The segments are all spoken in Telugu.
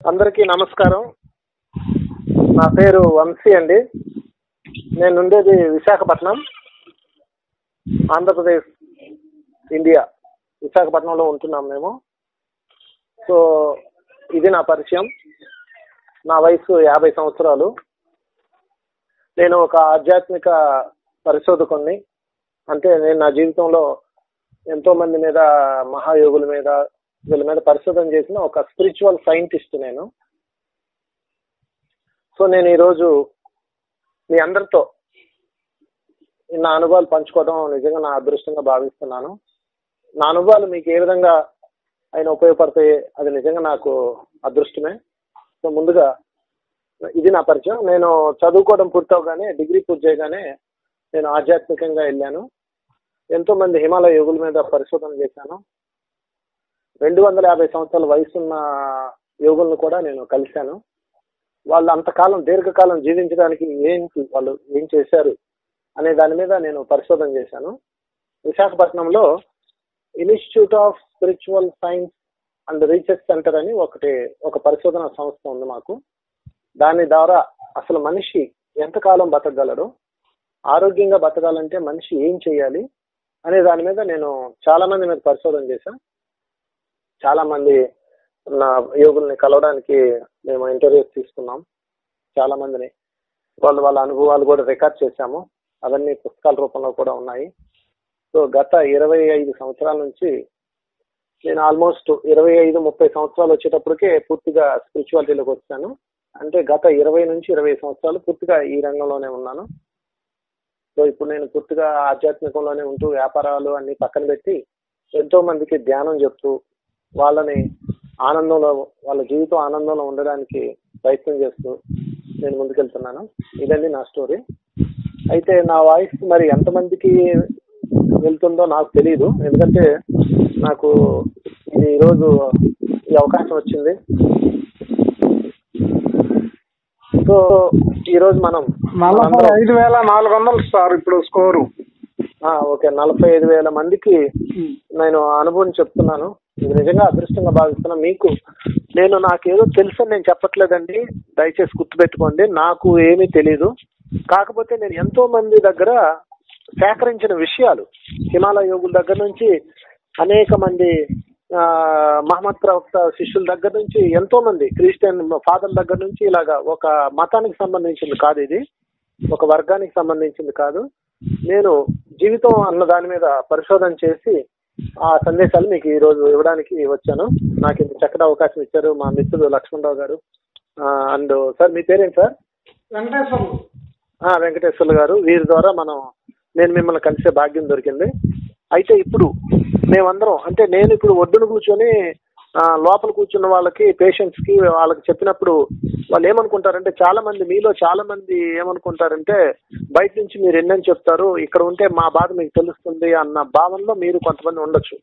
అందరికీ నమస్కారం నా పేరు వంశీ అండి నేను ఉండేది విశాఖపట్నం ఆంధ్రప్రదేశ్ ఇండియా విశాఖపట్నంలో ఉంటున్నాం మేము సో ఇది నా పరిచయం నా వయసు యాభై సంవత్సరాలు నేను ఒక ఆధ్యాత్మిక పరిశోధకుణ్ణి అంటే నేను నా జీవితంలో ఎంతో మంది మీద మహాయోగుల మీద వీళ్ళ మీద పరిశోధన చేసిన ఒక స్పిరిచువల్ సైంటిస్ట్ నేను సో నేను ఈరోజు మీ అందరితో నా అనుభవాలు పంచుకోవడం నిజంగా నా అదృష్టంగా భావిస్తున్నాను నా అనుభవాలు మీకు ఏ విధంగా ఆయన ఉపయోగపడతాయి అది నిజంగా నాకు అదృష్టమే సో ముందుగా ఇది నా పరిచయం నేను చదువుకోవడం పూర్తవగానే డిగ్రీ పూర్తి చేయగానే నేను ఆధ్యాత్మికంగా వెళ్ళాను ఎంతో మంది హిమాలయ యోగుల మీద పరిశోధన చేశాను రెండు వందల యాభై సంవత్సరాల వయసున్న యోగులను కూడా నేను కలిశాను వాళ్ళు అంతకాలం దీర్ఘకాలం జీవించడానికి ఏంటి వాళ్ళు ఏం చేశారు అనే దాని మీద నేను పరిశోధన చేశాను విశాఖపట్నంలో institute of spiritual science and research centre అని ఒకటి ఒక పరిశోధన సంస్థ ఉంది మాకు దాని ద్వారా అసలు మనిషి ఎంతకాలం బతకగలడు ఆరోగ్యంగా బతకాలంటే మనిషి ఏం చేయాలి అనే దాని మీద నేను చాలా మంది మీద పరిశోధన చేశాను చాలా మంది నా యోగుల్ని కలవడానికి మేము ఇంటర్వ్యూస్ తీసుకున్నాం చాలా మందిని వాళ్ళు వాళ్ళ అనుభవాలు కూడా రికార్డ్ చేశాము అవన్నీ పుస్తకాల రూపంలో కూడా ఉన్నాయి సో గత ఇరవై ఐదు సంవత్సరాల నుంచి నేను ఆల్మోస్ట్ ఇరవై ఐదు ముప్పై సంవత్సరాలు వచ్చేటప్పటికే పూర్తిగా స్పిరిచువాలిటీలోకి వచ్చాను అంటే గత ఇరవై నుంచి ఇరవై సంవత్సరాలు పూర్తిగా ఈ రంగంలోనే ఉన్నాను సో ఇప్పుడు నేను పూర్తిగా ఆధ్యాత్మికంలోనే ఉంటూ వ్యాపారాలు అన్ని పక్కన పెట్టి ఎంతో మందికి ధ్యానం చెప్తూ వాళ్ళని ఆనందంలో వాళ్ళ జీవితం ఆనందంలో ఉండడానికి ప్రయత్నం చేస్తూ నేను ముందుకెళ్తున్నాను ఇదండి నా స్టోరీ అయితే నా వాయిస్ మరి ఎంతమందికి వెళ్తుందో నాకు తెలియదు ఎందుకంటే నాకు ఇది ఈరోజు ఈ అవకాశం వచ్చింది సో ఈరోజు మనం నలభై మనందరం- ఐదు వేల నాలుగు వందలు సార్ ఇప్పుడు స్కోరు ఆ, ఓకే నలభై ఐదు వేల మందికి నేను అనుభవం చెప్తున్నాను ఇది నిజంగా అదృష్టంగా భావిస్తున్నా మీకు నేను నాకేదో తెలుసని నేను చెప్పట్లేదండి దయచేసి గుర్తుపెట్టుకోండి నాకు ఏమీ తెలీదు కాకపోతే నేను ఎంతో మంది దగ్గర సేకరించిన విషయాలు హిమాలయ యోగుల దగ్గర నుంచి అనేక మంది ఆ, మహమ్మద్ ప్రవక్త శిష్యుల దగ్గర నుంచి ఎంతో మంది క్రిస్టియన్ ఫాదర్ దగ్గర నుంచి ఇలాగా ఒక మతానికి సంబంధించింది కాదు ఇది ఒక వర్గానికి సంబంధించింది కాదు నేను జీవితం అన్న దాని మీద పరిశోధన చేసి ఆ సందేశాలు మీకు ఈ రోజు ఇవ్వడానికి వచ్చాను నాకు ఇంత చక్కటి అవకాశం ఇచ్చారు మా మిత్రుడు లక్ష్మణరావు గారు అండ్ సార్ మీ పేరేంటి సార్ వెంకటేశ్వర్లు ఆ, వెంకటేశ్వర్లు గారు వీరి ద్వారా మనం నేను మిమ్మల్ని కలిసే భాగ్యం దొరికింది అయితే ఇప్పుడు మేమందరం అంటే నేను ఇప్పుడు ఒడ్డున కూర్చొని ఆ, లోపల కూర్చున్న వాళ్ళకి పేషెంట్స్ కి వాళ్ళకి చెప్పినప్పుడు వాళ్ళు ఏమనుకుంటారంటే చాలా మంది మీలో చాలా మంది ఏమనుకుంటారంటే బయట నుంచి మీరు ఎన్నని చెప్తారు ఇక్కడ ఉంటే మా బాధ మీకు తెలుస్తుంది అన్న భావనలో మీరు కొంతమంది ఉండొచ్చు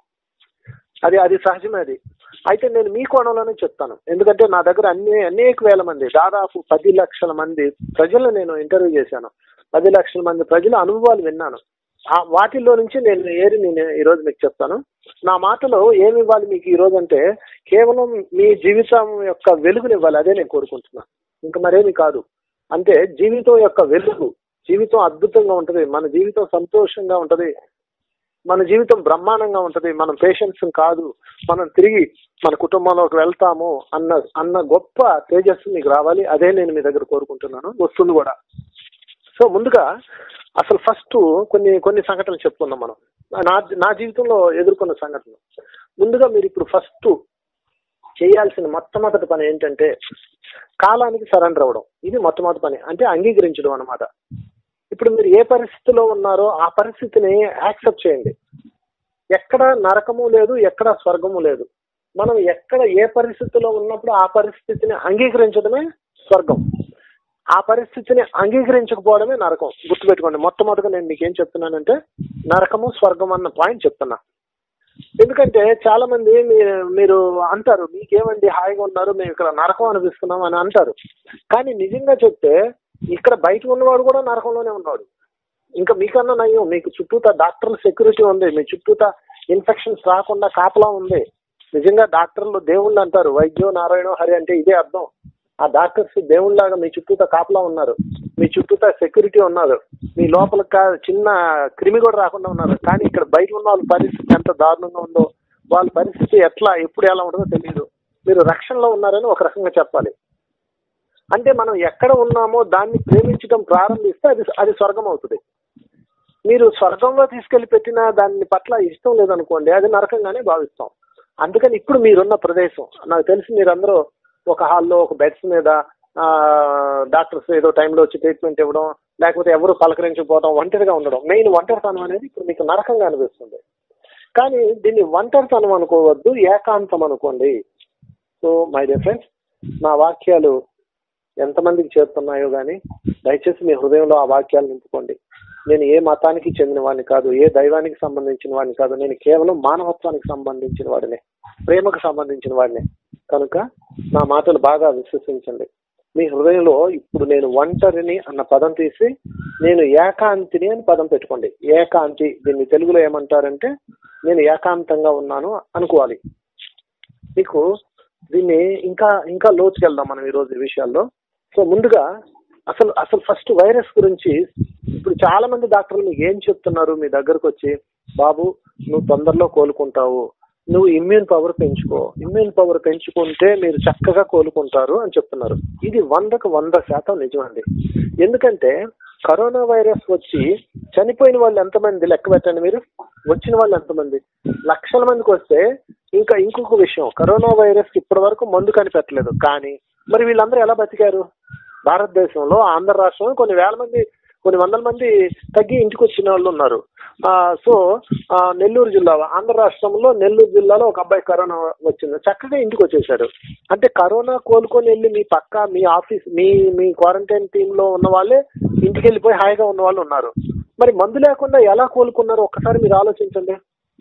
అది అది సహజమే అది అయితే నేను మీ కోణంలోనే చెప్తాను ఎందుకంటే నా దగ్గర అన్ని అనేక వేల మంది దాదాపు పది లక్షల మంది ప్రజలను నేను ఇంటర్వ్యూ చేశాను పది లక్షల మంది ప్రజల అనుభవాలు విన్నాను ఆ వాటిల్లో నుంచి నేను ఏరి నేను ఈరోజు మీకు చెప్తాను నా మాటలో ఏమి ఇవ్వాలి మీకు ఈ రోజు అంటే కేవలం మీ జీవితం యొక్క వెలుగునివ్వాలి అదే నేను కోరుకుంటున్నాను ఇంకా మరేమి కాదు అంటే జీవితం యొక్క వెలుగు జీవితం అద్భుతంగా ఉంటది మన జీవితం సంతోషంగా ఉంటది మన జీవితం బ్రహ్మాండంగా ఉంటది మనం పేషెంట్స్ కాదు మనం తిరిగి మన కుటుంబంలోకి వెళ్తాము అన్న అన్న గొప్ప తేజస్సు మీకు రావాలి అదే నేను మీ దగ్గర కోరుకుంటున్నాను వస్తుంది కూడా సో ముందుగా అసలు ఫస్ట్ కొన్ని కొన్ని సంఘటనలు చెప్పుకుందాం మనం నా నా జీవితంలో ఎదుర్కొన్న సంఘటనలు ముందుగా మీరు ఇప్పుడు ఫస్ట్ చేయాల్సిన మొట్టమొదటి పని ఏంటంటే కాలానికి సరెండర్ అవ్వడం ఇది మొట్టమొదటి పని అంటే అంగీకరించడం అన్నమాట ఇప్పుడు మీరు ఏ పరిస్థితిలో ఉన్నారో ఆ పరిస్థితిని యాక్సెప్ట్ చేయండి ఎక్కడ నరకము లేదు ఎక్కడ స్వర్గము లేదు మనం ఎక్కడ ఏ పరిస్థితిలో ఉన్నప్పుడు ఆ పరిస్థితిని అంగీకరించడమే స్వర్గం ఆ పరిస్థితిని అంగీకరించకపోవడమే నరకం గుర్తుపెట్టుకోండి మొట్టమొదటిగా నేను మీకు ఏం చెప్తున్నానంటే నరకము స్వర్గం అన్న పాయింట్ చెప్తున్నా ఎందుకంటే చాలా మంది మీ- మీరు అంటారు మీకేమండి హాయిగా ఉన్నారు మేము ఇక్కడ నరకం అనిపిస్తున్నాం అని అంటారు కానీ నిజంగా చెప్తే ఇక్కడ బయట ఉన్నవాడు కూడా నరకంలోనే ఉన్నాడు ఇంకా మీకన్నా నయ్యం మీకు చుట్టూతా డాక్టర్ల సెక్యూరిటీ ఉంది మీ చుట్టూతా ఇన్ఫెక్షన్స్ రాకుండా కాపలా ఉంది నిజంగా డాక్టర్లు దేవుళ్ళు అంటారు వైద్యో నారాయణ హరి అంటే ఇదే అర్థం ఆ డాక్టర్స్ దేవుళ్ళలాగా మీ చుట్టూతా కాపలా ఉన్నారు మీ చుట్టూతా సెక్యూరిటీ ఉన్నారు మీ లోపల కా- చిన్న క్రిమి కూడా రాకుండా ఉన్నారు కానీ ఇక్కడ బయట ఉన్న వాళ్ళ పరిస్థితి ఎంత దారుణంగా ఉందో వాళ్ళ పరిస్థితి ఎట్లా ఎప్పుడు ఎలా ఉంటుందో తెలియదు మీరు రక్షణలో ఉన్నారని ఒక రకంగా చెప్పాలి అంటే మనం ఎక్కడ ఉన్నామో దాన్ని ప్రేమించడం ప్రారంభిస్తే అది అది స్వర్గం అవుతుంది మీరు స్వర్గంలో తీసుకెళ్లి పెట్టిన దాని పట్ల ఇష్టం లేదనుకోండి అది నరకంగానే భావిస్తాం అందుకని ఇప్పుడు మీరున్న ప్రదేశం నాకు తెలిసి మీరందరూ ఒక హాల్లో ఒక బెడ్స్ మీద ఆ, డాక్టర్స్ ఏదో టైంలో వచ్చి ట్రీట్మెంట్ ఇవ్వడం లేకపోతే ఎవరు పలకరించకపోవడం ఒంటరిగా ఉండడం మెయిన్ ఒంటరితనం అనేది ఇప్పుడు మీకు నరకంగా అనిపిస్తుంది కానీ దీన్ని ఒంటరితనం అనుకోవద్దు ఏకాంతం అనుకోండి సో మై డియర్ ఫ్రెండ్స్ నా వాక్యాలు ఎంతమందికి చేరుతున్నాయో కానీ దయచేసి మీ హృదయంలో ఆ వాక్యాలు నింపుకోండి నేను ఏ మతానికి చెందిన వాడిని కాదు ఏ దైవానికి సంబంధించిన వాడిని కాదు నేను కేవలం మానవత్వానికి సంబంధించిన వాడినే ప్రేమకు సంబంధించిన వాడినే కనుక నా మాటలు బాగా విశ్వసించండి మీ హృదయంలో ఇప్పుడు నేను ఒంటరిని అన్న పదం తీసి నేను ఏకాంతిని అని పదం పెట్టుకోండి ఏకాంతి దీన్ని తెలుగులో ఏమంటారంటే నేను ఏకాంతంగా ఉన్నాను అనుకోవాలి మీకు దీన్ని ఇంకా ఇంకా లోతుకెళ్దాం మనం ఈ రోజు ఈ విషయాల్లో సో ముందుగా అసలు అసలు ఫస్ట్ వైరస్ గురించి ఇప్పుడు చాలా మంది డాక్టర్లు మీకు ఏం చెప్తున్నారు మీ దగ్గరకు వచ్చి బాబు నువ్వు తొందరలో కోలుకుంటావు నువ్వు ఇమ్యూన్ పవర్ పెంచుకో ఇమ్యూన్ పవర్ పెంచుకుంటే మీరు చక్కగా కోలుకుంటారు అని చెప్తున్నారు ఇది వందకు వంద శాతం నిజమండి ఎందుకంటే కరోనా వైరస్ వచ్చి చనిపోయిన వాళ్ళు ఎంతమంది లెక్క పెట్టండి మీరు వచ్చిన వాళ్ళు ఎంతమంది లక్షల మందికి వస్తే ఇంకా ఇంకొక విషయం కరోనా వైరస్ ఇప్పటి వరకు మందు కనిపెట్టలేదు కానీ మరి వీళ్ళందరూ ఎలా బతికారు భారతదేశంలో ఆంధ్ర రాష్ట్రంలో కొన్ని వేల మంది కొన్ని వందల మంది తగ్గి ఇంటికి వచ్చిన వాళ్ళు ఉన్నారు ఆ, సో ఆ, నెల్లూరు జిల్లా ఆంధ్ర రాష్ట్రంలో నెల్లూరు జిల్లాలో ఒక అబ్బాయి కరోనా వచ్చింది చక్కగా ఇంటికి వచ్చేసాడు అంటే కరోనా కోలుకొని వెళ్ళి మీ పక్క మీ ఆఫీస్ మీ మీ క్వారంటైన్ టీమ్ లో ఉన్న వాళ్ళే ఇంటికి వెళ్ళిపోయి హాయిగా ఉన్న వాళ్ళు ఉన్నారు మరి మందు లేకుండా ఎలా కోలుకున్నారో ఒక్కసారి మీరు ఆలోచించండి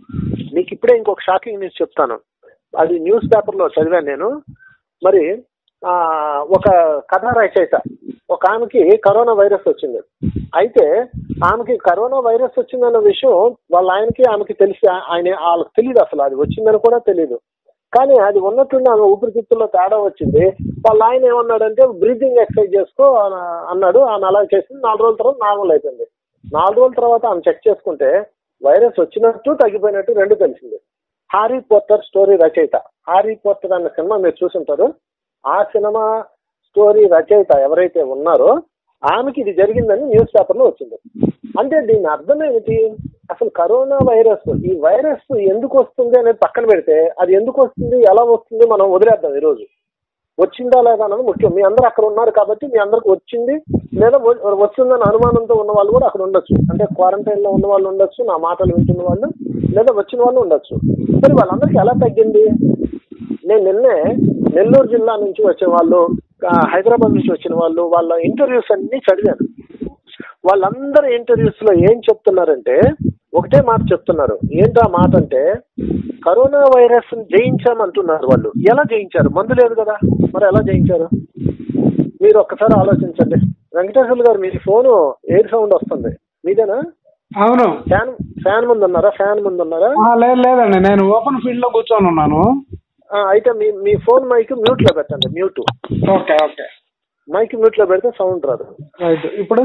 మీకు ఇప్పుడే ఇంకొక షాకింగ్ న్యూస్ చెప్తాను అది న్యూస్ పేపర్లో చదివాను నేను మరి ఆ, ఒక కథ రచయిత ఒక ఆమెకి కరోనా వైరస్ వచ్చింది అయితే ఆమెకి కరోనా వైరస్ వచ్చిందన్న విషయం వాళ్ళ ఆయనకి ఆమెకి తెలిసి ఆ- ఆయన వాళ్ళకి తెలియదు అసలు అది వచ్చిందని కూడా తెలియదు కానీ అది ఉన్నట్టుండి ఆమె ఊపిరితిత్తుల్లో తేడా వచ్చింది వాళ్ళ ఆయన ఏమన్నాడంటే బ్రీతింగ్ ఎక్సర్సైజ్ చేసుకో అని అన్నాడు ఆమె అలా చేసింది నాలుగు రోజుల తర్వాత నార్మల్ అయిపోయింది నాలుగు రోజుల తర్వాత ఆమె చెక్ చేసుకుంటే వైరస్ వచ్చినట్టు తగ్గిపోయినట్టు రెండు తెలిసింది హారీ పోటర్ స్టోరీ రచయిత హారీ పోటర్ అన్న సినిమా మీరు చూసుంటారు ఆ సినిమా స్టోరీ రచయిత ఎవరైతే ఉన్నారో ఆమెకి ఇది జరిగిందని న్యూస్ పేపర్లో వచ్చింది అంటే దీని అర్థం ఏమిటి అసలు కరోనా వైరస్ ఈ వైరస్ ఎందుకు వస్తుంది అనేది పక్కన పెడితే అది ఎందుకు వస్తుంది ఎలా వస్తుంది మనం వదిలేద్దాం ఈరోజు వచ్చిందా లేదా అన్నది ముఖ్యం మీ అందరూ అక్కడ ఉన్నారు కాబట్టి మీ అందరికి వచ్చింది లేదా వ- వస్తుందని అనుమానంతో ఉన్న వాళ్ళు కూడా అక్కడ ఉండొచ్చు అంటే క్వారంటైన్ లో ఉన్న వాళ్ళు ఉండొచ్చు నా మాటలు వింటున్న వాళ్ళు లేదా వచ్చిన వాళ్ళు ఉండొచ్చు మరి వాళ్ళందరికీ ఎలా తగ్గింది నేను నిన్నే నెల్లూరు జిల్లా నుంచి వచ్చిన వాళ్ళు ఆ, హైదరాబాద్ నుంచి వచ్చిన వాళ్ళు వాళ్ళ ఇంటర్వ్యూస్ అన్ని చదివాను వాళ్ళందరూ ఇంటర్వ్యూస్ లో ఏం చెప్తున్నారంటే ఒకటే మాట చెప్తున్నారు ఏంటా మాట అంటే కరోనా వైరస్ జయించామంటున్నారు వాళ్ళు ఎలా జయించారు మందు లేదు కదా మరి ఎలా జయించారు మీరు ఒక్కసారి ఆలోచించండి వెంకటేశ్వర్లు గారు మీ ఫోను ఎయిర్ సౌండ్ వస్తుంది మీదేనా అవును ఫ్యాన్ ఫ్యాన్ ముందు ఉన్నారా ఫ్యాన్ ముందు ఉన్నారా ఆ, లేదు లేదండి నేను ఓపెన్ ఫీల్డ్ లో కూర్చొని ఉన్నాను ఆ, అయితే మీ మీ ఫోన్ మైక్ మ్యూట్ లో పెట్టండి mute okay okay mike mute లో పెడితే సౌండ్ రాదు రైట్ ఇప్పుడు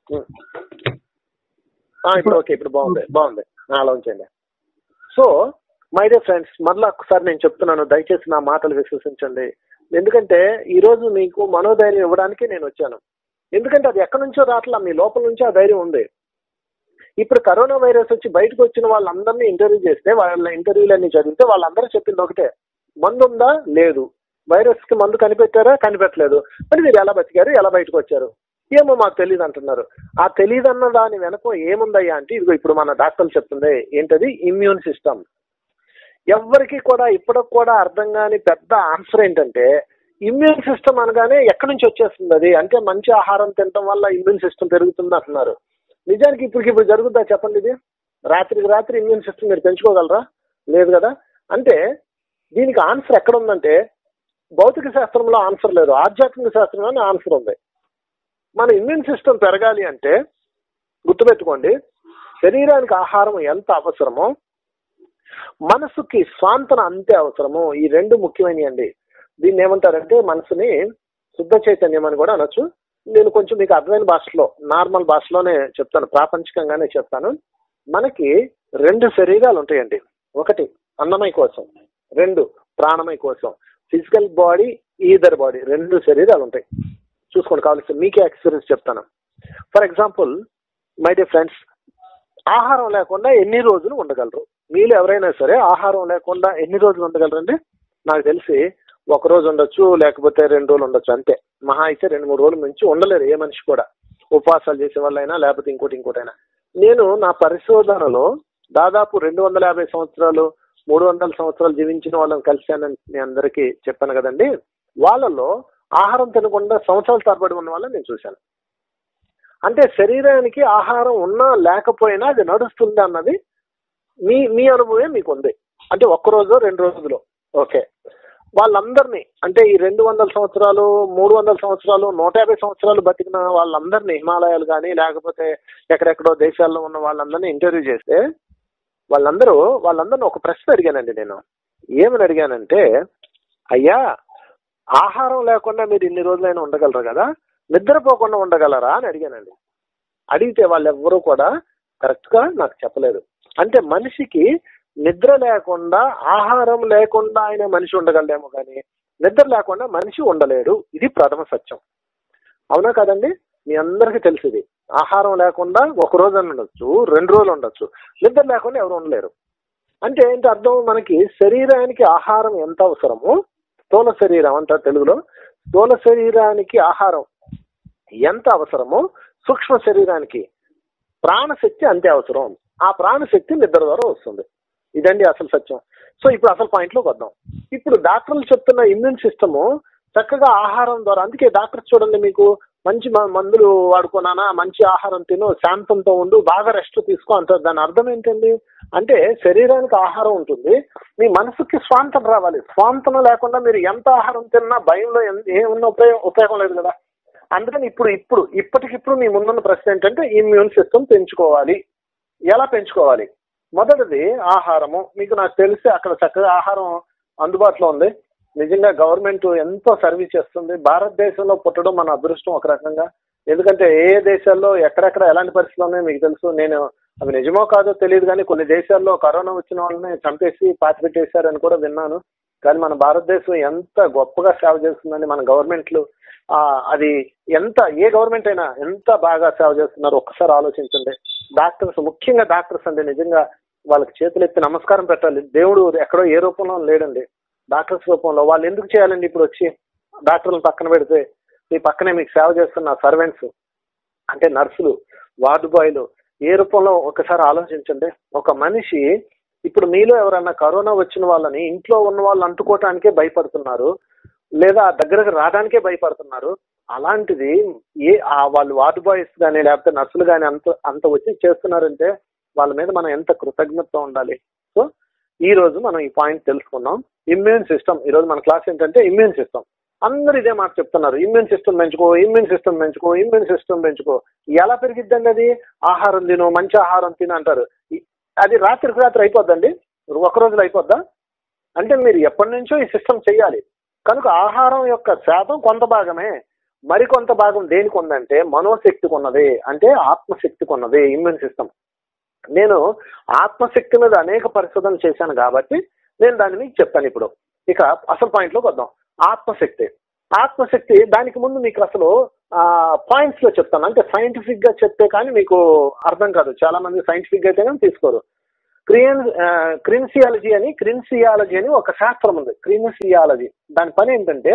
ఆ, ఇప్పుడు ఓకే ఇప్పుడు బాగుంది బాగుంది ఆ, అలా ఉంచండి సో మై డే ఫ్రెండ్స్ మరలా ఒకసారి నేను చెప్తున్నాను దయచేసి నా మాటలు విశ్వసించండి ఎందుకంటే ఈ రోజు మీకు మనోధైర్యం ఇవ్వడానికి నేను వచ్చాను ఎందుకంటే అది ఎక్కడి నుంచో రావట్లా మీ లోపల నుంచి ఆ ధైర్యం ఉంది ఇప్పుడు కరోనా వైరస్ వచ్చి బయటకు వచ్చిన వాళ్ళందరినీ ఇంటర్వ్యూ చేస్తే వాళ్ళ ఇంటర్వ్యూలన్నీ చదివితే వాళ్ళందరూ చెప్పింది ఒకటే మందు ఉందా లేదు వైరస్ కి మందు కనిపెట్టారా కనిపెట్టలేదు మరి మీరు ఎలా బతికారు ఎలా బయటకు వచ్చారు ఏమో మాకు తెలియదు అంటున్నారు ఆ తెలియదు అన్న దాని వెనక ఏముందయ్యా అంటే ఇదిగో ఇప్పుడు మన డాక్టర్లు చెప్తుంది ఏంటది ఇమ్యూన్ సిస్టమ్ ఎవ్వరికి కూడా ఇప్పటికి కూడా అర్థం కాని పెద్ద ఆన్సర్ ఏంటంటే ఇమ్యూన్ సిస్టమ్ అనగానే ఎక్కడి నుంచి వచ్చేస్తుంది అది అంటే మంచి ఆహారం తినడం వల్ల ఇమ్యూన్ సిస్టమ్ పెరుగుతుంది అంటున్నారు నిజానికి ఇప్పటికి ఇప్పుడు జరుగుతుందా చెప్పండి ఇది రాత్రికి రాత్రి ఇమ్యూన్ సిస్టమ్ మీరు పెంచుకోగలరా లేదు కదా అంటే దీనికి ఆన్సర్ ఎక్కడ ఉందంటే భౌతిక శాస్త్రంలో ఆన్సర్ లేదు ఆధ్యాత్మిక శాస్త్రంలోనే ఆన్సర్ ఉంది మన ఇమ్యూన్ సిస్టమ్ పెరగాలి అంటే గుర్తుపెట్టుకోండి శరీరానికి ఆహారం ఎంత అవసరమో మనసుకి స్వాంతన అంతే అవసరము ఈ రెండు ముఖ్యమైనవి అండి దీన్ని ఏమంటారంటే మనసుని శుద్ధ చైతన్యం అని కూడా అనొచ్చు నేను కొంచెం మీకు అర్థమైన భాషలో నార్మల్ భాషలోనే చెప్తాను ప్రాపంచికంగానే చెప్తాను మనకి రెండు శరీరాలు ఉంటాయండి ఒకటి అన్నమయ కోసం రెండు ప్రాణమయ కోసం ఫిజికల్ బాడీ ఈదర్ బాడీ రెండు శరీరాలు ఉంటాయి చూసుకోండి కావాల్సి మీకే ఎక్స్పీరియన్స్ చెప్తాను for example my dear friends ఆహారం లేకుండా ఎన్ని రోజులు ఉండగలరు మీలో ఎవరైనా సరే ఆహారం లేకుండా ఎన్ని రోజులు ఉండగలరండి నాకు తెలిసి ఒక రోజు ఉండొచ్చు లేకపోతే రెండు రోజులు ఉండొచ్చు అంతే మహా అయితే రెండు మూడు రోజుల నుంచి ఉండలేరు ఏ మనిషి కూడా ఉపవాసాలు చేసే వాళ్ళైనా లేకపోతే ఇంకోటి ఇంకోటైనా నేను నా పరిశోధనలో దాదాపు రెండు వందల యాభై సంవత్సరాలు మూడు వందల సంవత్సరాలు జీవించిన వాళ్ళని కలిశానని మీ అందరికీ చెప్పాను కదండి వాళ్ళలో ఆహారం తినకుండా సంవత్సరాల తరబడి ఉన్న వాళ్ళని నేను చూశాను అంటే శరీరానికి ఆహారం ఉన్నా లేకపోయినా అది నడుస్తుంది అన్నది మీ మీ అనుభవమే మీకు ఉంది అంటే ఒక్క రోజు రెండు రోజులు ఓకే వాళ్ళందరినీ అంటే ఈ రెండు వందల సంవత్సరాలు మూడు వందల సంవత్సరాలు నూట యాభై సంవత్సరాలు బతికిన వాళ్ళందరినీ హిమాలయాలు కానీ లేకపోతే ఎక్కడెక్కడో దేశాల్లో ఉన్న వాళ్ళందరినీ ఇంటర్వ్యూ చేస్తే వాళ్ళందరూ వాళ్ళందరినీ ఒక ప్రశ్న అడిగానండి నేను ఏమని అడిగానంటే అయ్యా ఆహారం లేకుండా మీరు ఇన్ని రోజులైనా ఉండగలరు కదా నిద్రపోకుండా ఉండగలరా అని అడిగానండి అడిగితే వాళ్ళెవ్వరూ కూడా కరెక్ట్ గా నాకు చెప్పలేదు అంటే మనిషికి నిద్ర లేకుండా ఆహారం లేకుండా ఆయన మనిషి ఉండగలడేమో కానీ నిద్ర లేకుండా మనిషి ఉండలేడు ఇది ప్రథమ సత్యం అవునా కదండి మీ అందరికీ తెలిసింది ఆహారం లేకుండా ఒక రోజు అని ఉండొచ్చు రెండు రోజులు ఉండొచ్చు నిద్ర లేకుండా ఎవరు ఉండలేరు అంటే ఏంటి అర్థం మనకి శరీరానికి ఆహారం ఎంత అవసరమో స్థూల శరీరం అంటారు తెలుగులో స్థూల శరీరానికి ఆహారం ఎంత అవసరమో సూక్ష్మ శరీరానికి ప్రాణశక్తి అంతే అవసరం ఆ ప్రాణశక్తి నిద్ర ద్వారా వస్తుంది ఇదండి అసలు సత్యం సో ఇప్పుడు అసలు పాయింట్లోకి వద్దాం ఇప్పుడు డాక్టర్లు చెప్తున్న ఇమ్యూన్ సిస్టమ్ చక్కగా ఆహారం ద్వారా అందుకే డాక్టర్ చూడండి మీకు మంచి మ- మందులు వాడుకున్నానా మంచి ఆహారం తిను శాంతంతో ఉండు బాగా రెస్ట్ తీసుకో అంటారు దాని అర్థం ఏంటండి అంటే శరీరానికి ఆహారం ఉంటుంది మీ మనసుకి స్వాంతన రావాలి స్వాంతన లేకుండా మీరు ఎంత ఆహారం తిన్నా భయంలో ఎన్- ఏమున్న ఉపయోగం ఉపయోగం లేదు కదా అందుకని ఇప్పుడు ఇప్పుడు ఇప్పటికిప్పుడు మీ ముందున్న ప్రశ్న ఏంటంటే ఇమ్యూన్ సిస్టమ్ పెంచుకోవాలి ఎలా పెంచుకోవాలి మొదటిది ఆహారము మీకు నాకు తెలిసి అక్కడ చక్కగా ఆహారం అందుబాటులో ఉంది నిజంగా గవర్నమెంట్ ఎంతో సర్వీస్ చేస్తుంది భారతదేశంలో పుట్టడం మన అదృష్టం ఒక రకంగా ఎందుకంటే ఏ ఏ దేశాల్లో ఎక్కడెక్కడ ఎలాంటి పరిస్థితులు ఉన్నాయో మీకు తెలుసు నేను అవి నిజమో కాదో తెలియదు కానీ కొన్ని దేశాల్లో కరోనా వచ్చిన వాళ్ళని చంపేసి పాతిపెట్టేశారని కూడా విన్నాను కానీ మన భారతదేశం ఎంత గొప్పగా సేవ చేస్తుందని మన గవర్నమెంట్లు ఆ, అది ఎంత ఏ గవర్నమెంట్ అయినా ఎంత బాగా సేవ చేస్తున్నారో ఒక్కసారి ఆలోచించండి డాక్టర్స్ ముఖ్యంగా డాక్టర్స్ అండి నిజంగా వాళ్ళకి చేతులెత్తి నమస్కారం పెట్టాలి దేవుడు ఎక్కడో ఏ రూపంలో లేడండి డాక్టర్స్ రూపంలో వాళ్ళు ఎందుకు చేయాలండి ఇప్పుడు వచ్చి డాక్టర్లను పక్కన పెడితే మీ పక్కనే మీకు సేవ చేస్తున్న సర్వెంట్స్ అంటే నర్సులు వార్డు బాయ్లు ఏ రూపంలో ఒకసారి ఆలోచించండి ఒక మనిషి ఇప్పుడు మీలో ఎవరన్నా కరోనా వచ్చిన వాళ్ళని ఇంట్లో ఉన్న వాళ్ళు అంటుకోవటానికే భయపడుతున్నారు లేదా దగ్గరకు రావడానికే భయపడుతున్నారు అలాంటిది ఏ ఆ వాళ్ళు వార్డు బాయ్స్ కానీ లేకపోతే నర్సులు కానీ అంత అంత వచ్చి చేస్తున్నారంటే వాళ్ళ మీద మనం ఎంత కృతజ్ఞత ఉండాలి సో ఈ రోజు మనం ఈ పాయింట్ తెలుసుకున్నాం ఇమ్యూన్ సిస్టమ్ ఈ రోజు మన క్లాస్ ఏంటంటే ఇమ్యూన్ సిస్టమ్ అందరూ ఇదే మాట చెప్తున్నారు ఇమ్యూన్ సిస్టమ్ పెంచుకో ఇమ్యూన్ సిస్టమ్ పెంచుకో ఇమ్యూన్ సిస్టమ్ పెంచుకో ఎలా పెరిగిద్దండి అది ఆహారం తిను మంచి ఆహారం తిను అంటారు ఈ- అది రాత్రికి రాత్రి అయిపోద్దండి ఒక రోజులో అయిపోద్దా అంటే మీరు ఎప్పటి నుంచో ఈ సిస్టమ్ చేయాలి కనుక ఆహారం యొక్క శాతం కొంత భాగమే మరికొంత భాగం దేనికి ఉందంటే మనోశక్తికి ఉన్నది అంటే ఆత్మశక్తికి ఉన్నది ఇమ్యూన్ సిస్టమ్ నేను ఆత్మశక్తి మీద అనేక పరిశోధనలు చేశాను కాబట్టి నేను దాన్ని మీకు చెప్తాను ఇప్పుడు ఇక అసలు పాయింట్లోకి వద్దాం ఆత్మశక్తి ఆత్మశక్తి దానికి ముందు మీకు అసలు పాయింట్స్ లో చెప్తాను అంటే సైంటిఫిక్ గా చెప్తే కానీ మీకు అర్థం కాదు చాలా మంది సైంటిఫిక్ గా అయితే కానీ తీసుకోరు క్రియన్ క్రిన్సియాలజీ అని క్రిన్సియాలజీ అని ఒక శాస్త్రం ఉంది క్రిన్సియాలజీ దాని పని ఏంటంటే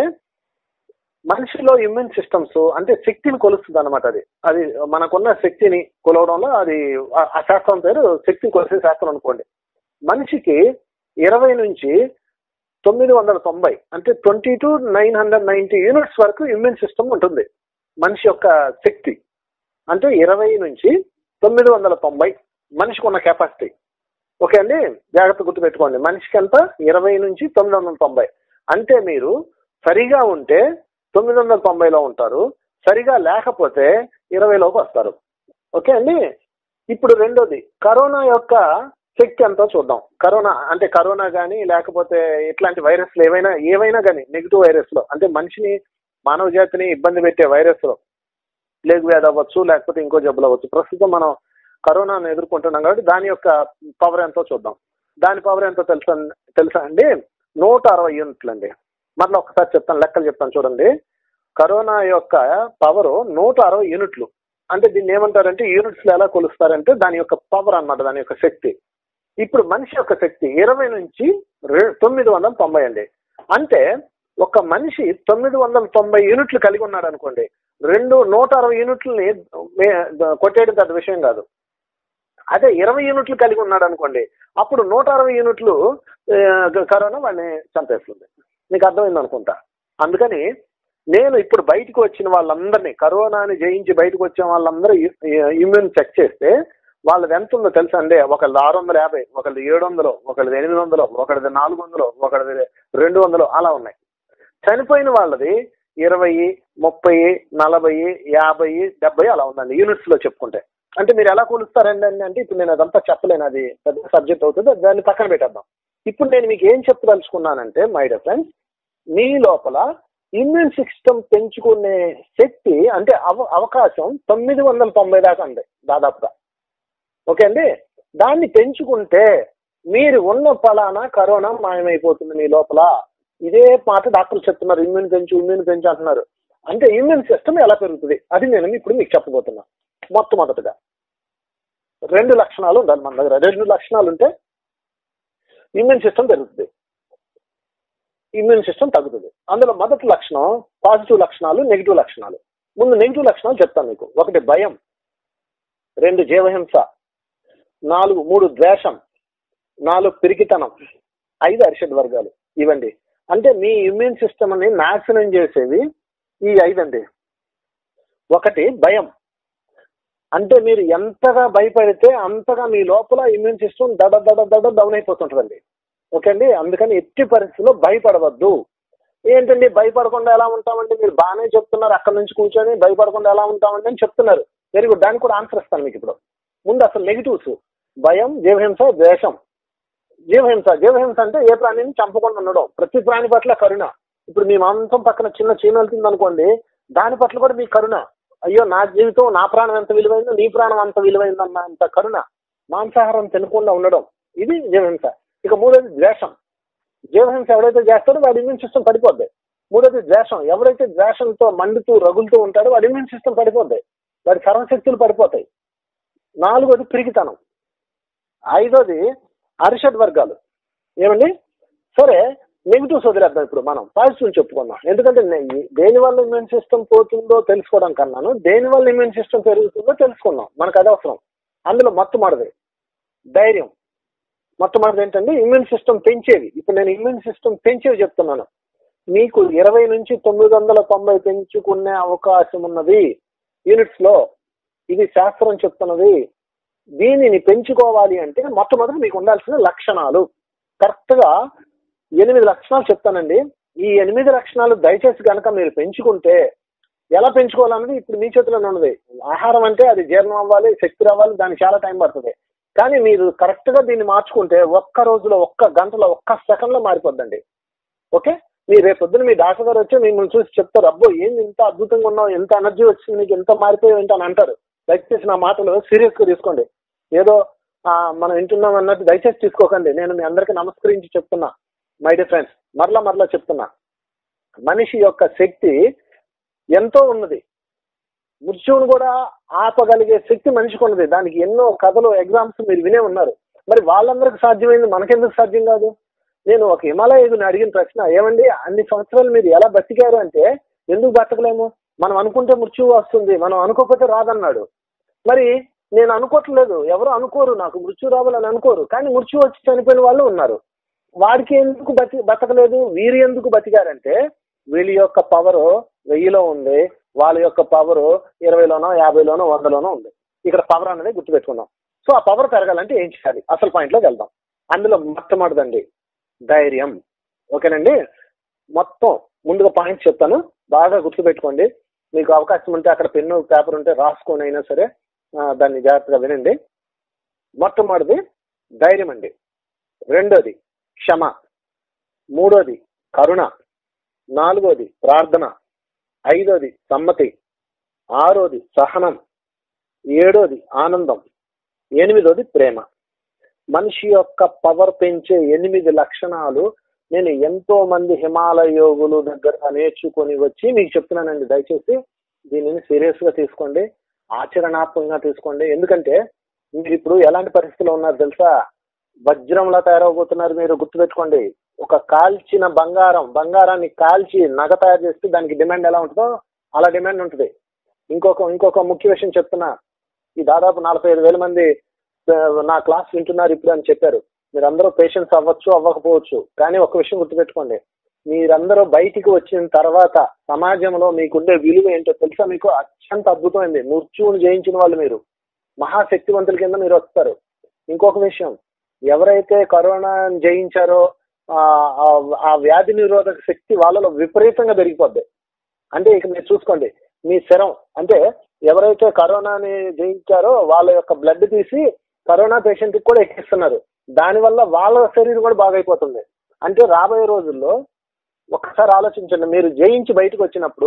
మనిషిలో ఇమ్యూన్ సిస్టమ్స్ అంటే శక్తిని కొలుస్తుంది అనమాట అది అది మనకున్న శక్తిని కొలవడంలో అది ఆ- ఆ శాస్త్రం పేరు శక్తిని కొలిసే శాస్త్రం అనుకోండి మనిషికి ఇరవై నుంచి తొమ్మిది వందల తొంభై అంటే twenty two nine hundred ninety units వరకు ఇమ్యూన్ సిస్టమ్ ఉంటుంది మనిషి యొక్క శక్తి అంటే ఇరవై నుంచి తొమ్మిది వందల తొంభై మనిషికి ఉన్న కెపాసిటీ ఓకే అండి జాగ్రత్త గుర్తుపెట్టుకోండి మనిషికి ఎంత ఇరవై నుంచి తొమ్మిది వందల తొంభై అంటే మీరు సరిగా ఉంటే తొమ్మిది వందల తొంభైలో ఉంటారు సరిగా లేకపోతే ఇరవైలోకి వస్తారు ఓకే అండి ఇప్పుడు రెండోది కరోనా యొక్క శక్తి ఎంతో చూద్దాం కరోనా అంటే కరోనా కానీ లేకపోతే ఇట్లాంటి వైరస్లు ఏవైనా ఏవైనా కానీ నెగిటివ్ వైరస్లో అంటే మనిషిని మానవ జాతిని ఇబ్బంది పెట్టే వైరస్లో ప్లేగ్ వ్యాధి అవ్వచ్చు లేకపోతే ఇంకో జబ్బులు అవ్వచ్చు ప్రస్తుతం మనం కరోనాను ఎదుర్కొంటున్నాం కాబట్టి దాని యొక్క పవర్ ఎంతో చూద్దాం దాని పవర్ ఎంతో తెలుసా తెలుసా అండి నూట అరవై యూనిట్లు అండి మరలా ఒకసారి చెప్తాను లెక్కలు చెప్తాను చూడండి కరోనా యొక్క పవర్ నూట అరవై యూనిట్లు అంటే దీన్ని ఏమంటారంటే యూనిట్స్ ఎలా కొలుస్తారంటే దాని యొక్క పవర్ అన్నమాట దాని యొక్క శక్తి ఇప్పుడు మనిషి యొక్క శక్తి ఇరవై నుంచి రె- తొమ్మిది వందల తొంభై అండి అంటే ఒక మనిషి తొమ్మిది వందల తొంభై యూనిట్లు కలిగి ఉన్నాడు అనుకోండి రెండు నూట అరవై యూనిట్లని మే- కొట్టేయడం పెద్ద విషయం కాదు అదే ఇరవై యూనిట్లు కలిగి ఉన్నాడు అనుకోండి అప్పుడు నూట అరవై యూనిట్లు ఆ, కరోనా వాడిని చంపేస్తుంది మీకు అర్థమైంది అనుకుంటా అందుకని నేను ఇప్పుడు బయటకు వచ్చిన వాళ్ళందరినీ కరోనాని జయించి బయటకు వచ్చిన వాళ్ళందరూ ఇమ్యూన్ చెక్ చేస్తే వాళ్ళది ఎంత ఉందో తెలుసా అండి ఒకళ్ళది ఆరు వందల యాభై ఒకళ్ళది ఏడు వందలు ఒకళ్ళది ఎనిమిది వందలు ఒకళ్ళది నాలుగు వందలు ఒకళ్ళది రెండు వందలు అలా ఉన్నాయి చనిపోయిన వాళ్ళది ఇరవై ముప్పై నలభై యాభై డెబ్బై అలా ఉందండి యూనిట్స్ లో చెప్పుకుంటే అంటే మీరు ఎలా కూలుస్తారండి అని అంటే ఇప్పుడు నేను అదంతా చెప్పలేను అది పెద్ద సబ్జెక్ట్ అవుతుంది దాన్ని పక్కన పెట్టేద్దాం ఇప్పుడు నేను మీకు ఏం చెప్పదలుచుకున్నానంటే మై డియర్ ఫ్రెండ్స్ మీ లోపల ఇమ్యూన్ సిస్టమ్ పెంచుకునే శక్తి అంటే అవ అవకాశం తొమ్మిది వందల తొంభై దాకా ఉంది దాదాపుగా ఓకే అండి దాన్ని పెంచుకుంటే మీరు ఉన్న ఫలానా కరోనా మాయమైపోతుంది మీ లోపల ఇదే మాట డాక్టర్లు చెప్తున్నారు ఇమ్యూన్ పెంచు ఇమ్యూన్ పెంచు అంటున్నారు అంటే ఇమ్యూన్ సిస్టమ్ ఎలా పెరుగుతుంది అది నేను ఇప్పుడు మీకు చెప్పబోతున్నా మొట్టమొదటిగా రెండు లక్షణాలు ఉండాలి మన దగ్గర రెండు లక్షణాలు ఉంటే ఇమ్యూన్ సిస్టమ్ పెరుగుతుంది ఇమ్యూన్ సిస్టమ్ తగ్గుతుంది అందులో మొదటి లక్షణం పాజిటివ్ లక్షణాలు నెగిటివ్ లక్షణాలు ముందు నెగిటివ్ లక్షణాలు చెప్తాను మీకు ఒకటి భయం రెండు జీవహింస నాలుగు మూడు ద్వేషం నాలుగు పిరికితనం ఐదు అరిషడ్ వర్గాలు ఇవండి అంటే మీ ఇమ్యూన్ సిస్టమ్ ని నాశనం చేసేవి ఈ ఐదండి ఒకటి భయం అంటే మీరు ఎంతగా భయపడితే అంతగా మీ లోపల ఇమ్యూన్ సిస్టమ్ దడ దడ దడ డౌన్ అయిపోతుంటుందండి ఓకే అండి అందుకని ఎట్టి పరిస్థితుల్లో భయపడవద్దు ఏంటండి భయపడకుండా ఎలా ఉంటామండి మీరు బాగానే చెప్తున్నారు అక్కడ నుంచి కూర్చొని భయపడకుండా ఎలా ఉంటామండి అని చెప్తున్నారు వెరీ గుడ్ దానికి కూడా ఆన్సర్ ఇస్తాను మీకు ఇప్పుడు ముందు అసలు నెగిటివ్స్ భయం జీవహింస ద్వేషం జీవహింస జీవహింస అంటే ఏ ప్రాణిని చంపకుండా ఉండడం ప్రతి ప్రాణి పట్ల కరుణ ఇప్పుడు మీ మాంసం పక్కన చిన్న చీమ వెళ్తుంది అనుకోండి దాని పట్ల కూడా మీ కరుణ అయ్యో నా జీవితం నా ప్రాణం ఎంత విలువైందో నీ ప్రాణం అంత విలువైందన్న అంత కరుణ మాంసాహారం తినకుండా ఉండడం ఇది జీవహింస ఇక మూడోది ద్వేషం జీవహింస ఎవరైతే చేస్తాడో వాడి ఇమ్యూన్ సిస్టమ్ పడిపోద్ది మూడోది ద్వేషం ఎవరైతే ద్వేషంతో మండుతూ రగులుతూ ఉంటాడో వాడి ఇమ్యూన్ సిస్టమ్ పడిపోద్ది వాడి సర్వశక్తులు పడిపోతాయి నాలుగోది పిరికితనం ఐదోది అరిషడ్ వర్గాలు ఏమండి సరే నెగిటివ్స్ వదిలేద్దాం ఇప్పుడు మనం పాజిటివ్ చెప్పుకుందాం ఎందుకంటే నే- దేని వల్ల ఇమ్యూన్ సిస్టమ్ పోతుందో తెలుసుకోవడం కన్నాను దేని వల్ల ఇమ్యూన్ సిస్టమ్ పెరుగుతుందో తెలుసుకుందాం మనకు అది అవసరం అందులో మొట్టమొదటిది ధైర్యం మొట్టమొదటి ఏంటంటే ఇమ్యూన్ సిస్టమ్ పెంచేవి ఇప్పుడు నేను ఇమ్యూన్ సిస్టమ్ పెంచేవి చెప్తున్నాను మీకు ఇరవై నుంచి తొమ్మిది వందల తొంభై పెంచుకునే అవకాశం ఉన్నది యూనిట్స్ లో ఇది శాస్త్రం చెప్తున్నది దీనిని పెంచుకోవాలి అంటే మొట్టమొదటి మీకు ఉండాల్సిన లక్షణాలు కరెక్ట్ గా ఎనిమిది లక్షణాలు చెప్తానండి ఈ ఎనిమిది లక్షణాలు దయచేసి కనుక మీరు పెంచుకుంటే ఎలా పెంచుకోవాలన్నది ఇప్పుడు మీ చేతిలోనే ఉన్నది ఆహారం అంటే అది జీర్ణం అవ్వాలి శక్తి రావాలి దానికి చాలా టైం పడుతుంది కానీ మీరు కరెక్ట్ గా దీన్ని మార్చుకుంటే ఒక్క రోజులో ఒక్క గంటలో ఒక్క సెకండ్ లో మారిపోద్దండి ఓకే మీరు రేపు పొద్దున మీ డాక్టర్ గారు వచ్చి మిమ్మల్ని చూసి చెప్తారు అబ్బో ఏంది ఇంత అద్భుతంగా ఉన్నావు ఎంత ఎనర్జీ వచ్చింది నీకు ఎంత మారిపోయావు ఏంటి అని అంటారు దయచేసి నా మాటలు సీరియస్ గా తీసుకోండి ఏదో ఆ, మనం వింటున్నాం అన్నట్టు దయచేసి తీసుకోకండి నేను మీ అందరికీ నమస్కరించి చెప్తున్నా మై డియర్ ఫ్రెండ్స్ మరలా మరలా చెప్తున్నా మనిషి యొక్క శక్తి ఎంతో ఉన్నది మృత్యువును కూడా ఆపగలిగే శక్తి మనిషికి ఉన్నది దానికి ఎన్నో కథలు ఎగ్జామ్స్ మీరు వినే ఉన్నారు మరి వాళ్ళందరికి సాధ్యమైంది మనకెందుకు సాధ్యం కాదు నేను ఒక హిమాలయుని అడిగిన ప్రశ్న ఏమండి అన్ని సంవత్సరాలు మీరు ఎలా బతికారు అంటే ఎందుకు బతకలేము మనం అనుకుంటే మృత్యువు వస్తుంది మనం అనుకోకపోతే రాదన్నాడు మరి నేను అనుకోవట్లేదు ఎవరు అనుకోరు నాకు మృత్యు రావాలని అనుకోరు కానీ మృత్యు వచ్చి చనిపోయిన వాళ్ళు ఉన్నారు వాడికి ఎందుకు బతి బతకలేదు వీరు ఎందుకు బతికారంటే వీళ్ళ యొక్క పవర్ వెయ్యిలో ఉంది వాళ్ళ యొక్క పవర్ ఇరవైలోనో యాభైలోనో వందలోనో ఉంది ఇక్కడ పవర్ అనేది గుర్తుపెట్టుకుందాం సో ఆ పవర్ పెరగాలంటే ఏం చేయాలి అసలు పాయింట్లోకి వెళ్దాం అందులో మొట్టమొదటిదండి ధైర్యం ఓకేనండి మొత్తం ముందుగా పాయింట్స్ చెప్తాను బాగా గుర్తుపెట్టుకోండి మీకు అవకాశం ఉంటే అక్కడ పెన్ను పేపర్ ఉంటే రాసుకొని అయినా సరే ఆ, దాన్ని జాగ్రత్తగా వినండి మొట్టమొదటిది ధైర్యం అండి రెండోది క్షమ మూడోది కరుణ నాలుగోది ప్రార్థన ఐదోది సమ్మతి ఆరోది సహనం ఏడోది ఆనందం ఎనిమిదోది ప్రేమ మనిషి యొక్క పవర్ పెంచే ఎనిమిది లక్షణాలు నేను ఎంతో మంది హిమాలయ యోగులు దగ్గర నేర్చుకొని వచ్చి మీకు చెప్తున్నానండి దయచేసి దీనిని సీరియస్ గా తీసుకోండి ఆచరణాత్మకంగా తీసుకోండి ఎందుకంటే మీరు ఇప్పుడు ఎలాంటి పరిస్థితిలో ఉన్నారు తెలుసా వజ్రంలా తయారవబోతున్నారు మీరు గుర్తుపెట్టుకోండి ఒక కాల్చిన బంగారం బంగారాన్ని కాల్చి నగ తయారు చేస్తే దానికి డిమాండ్ ఎలా ఉంటుందో అలా డిమాండ్ ఉంటుంది ఇంకొక ఇంకొక ముఖ్య విషయం చెప్తున్నా ఈ దాదాపు నలభై ఐదు వేల మంది ఆ, నా క్లాస్ వింటున్నారు ఇప్పుడు అని చెప్పారు మీరందరూ పేషెంట్స్ అవ్వచ్చు అవ్వకపోవచ్చు కానీ ఒక విషయం గుర్తుపెట్టుకోండి మీరందరూ బయటికి వచ్చిన తర్వాత సమాజంలో మీకుండే విలువ ఏంటో తెలుసా మీకు అత్యంత అద్భుతమైంది మృత్యువుని జయించిన వాళ్ళు మీరు మహాశక్తివంతుల కింద మీరు వస్తారు ఇంకొక విషయం ఎవరైతే కరోనా జయించారో ఆ ఆ- ఆ వ్యాధి నిరోధక శక్తి వాళ్ళలో విపరీతంగా పెరిగిపోద్ది అంటే ఇక మీరు చూసుకోండి మీ శరం అంటే ఎవరైతే కరోనాని జయించారో వాళ్ళ యొక్క బ్లడ్ తీసి కరోనా పేషెంట్ కి కూడా ఎక్కిస్తున్నారు దానివల్ల వాళ్ళ శరీరం కూడా బాగైపోతుంది అంటే రాబోయే రోజుల్లో ఒక్కసారి ఆలోచించండి మీరు జయించి బయటకు వచ్చినప్పుడు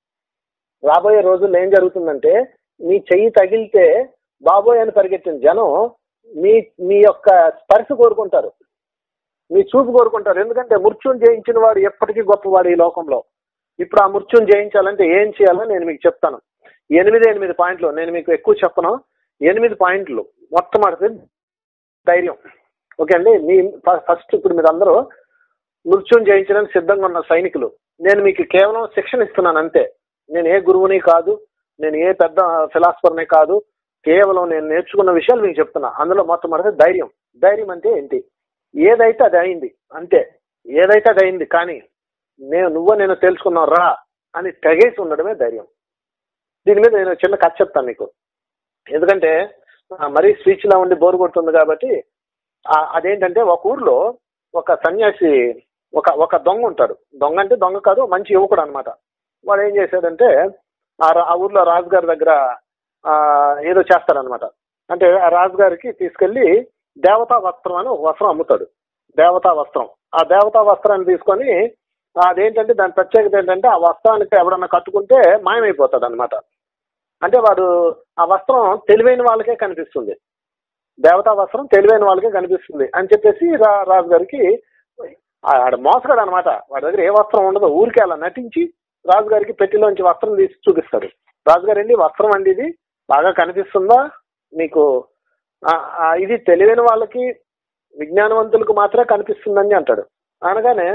రాబోయే రోజుల్లో ఏం జరుగుతుందంటే మీ చెయ్యి తగిలితే బాబోయ్ అని పరిగెత్తిన జనం మీ మీ యొక్క స్పర్శ కోరుకుంటారు మీ చూపు కోరుకుంటారు ఎందుకంటే మృత్యుని జయించిన వాడు ఎప్పటికీ గొప్పవాడు ఈ లోకంలో ఇప్పుడు ఆ మృత్యుని జయించాలంటే ఏం చేయాలో నేను మీకు చెప్తాను ఎనిమిది ఎనిమిది పాయింట్లు నేను మీకు ఎక్కువ చెప్పను ఎనిమిది పాయింట్లు మొట్టమొదటి ధైర్యం ఓకే అండి మీ ఫ- ఫస్ట్ ఇప్పుడు మీరు అందరూ మృత్యుని జయించడానికి సిద్ధంగా ఉన్న సైనికులు నేను మీకు కేవలం శిక్షణ ఇస్తున్నాను అంతే నేను ఏ గురువుని కాదు నేను ఏ పెద్ద ఫిలాసఫర్ని కాదు కేవలం నేను నేర్చుకున్న విషయాలు మీకు చెప్తున్నా అందులో మొట్టమొదటి ధైర్యం ధైర్యం అంటే ఏంటి ఏదైతే అది అయింది అంతే ఏదైతే అది అయింది కానీ నేను నువ్వు నేను తెలుసుకున్నావు రా అని తెగేసి ఉండడమే ధైర్యం దీని మీద నేను చిన్న కథ చెప్తాను మీకు ఎందుకంటే ఆ, మరీ స్పీచ్ లా ఉండి బోరు కొడుతుంది కాబట్టి ఆ, అదేంటంటే ఒక ఊర్లో ఒక సన్యాసి ఒక ఒక దొంగ ఉంటాడు దొంగ అంటే దొంగ కాదు మంచి యువకుడు అనమాట వాడు ఏం చేశాడంటే ఆ రా- ఆ ఊర్లో రాజుగారి దగ్గర ఆ, ఏదో చేస్తాడనమాట అంటే ఆ రాజుగారికి తీసుకెళ్లి దేవతా వస్త్రం అని ఒక వస్త్రం అమ్ముతాడు దేవతా వస్త్రం ఆ దేవతా వస్త్రాన్ని తీసుకొని అదేంటంటే దాని ప్రత్యేకత ఏంటంటే ఆ వస్త్రానికి ఎవడన్నా కట్టుకుంటే మాయమైపోతాడు అనమాట అంటే వాడు ఆ వస్త్రం తెలివైన వాళ్ళకే కనిపిస్తుంది దేవతా వస్త్రం తెలివైన వాళ్ళకే కనిపిస్తుంది అని చెప్పేసి రా రాజు గారికి ఆడ మోసగాడు అనమాట వాడి దగ్గర ఏ వస్త్రం ఉండదో ఊరికే అలా నటించి రాజుగారికి పెట్టిలోంచి వస్త్రం తీసి చూపిస్తాడు రాజుగారు అండి వస్త్రం అండి ఇది బాగా కనిపిస్తుందా మీకు ఆ, ఆ, ఇది తెలివైన వాళ్ళకి విజ్ఞానవంతులకు మాత్రమే కనిపిస్తుందని అంటాడు అనగానే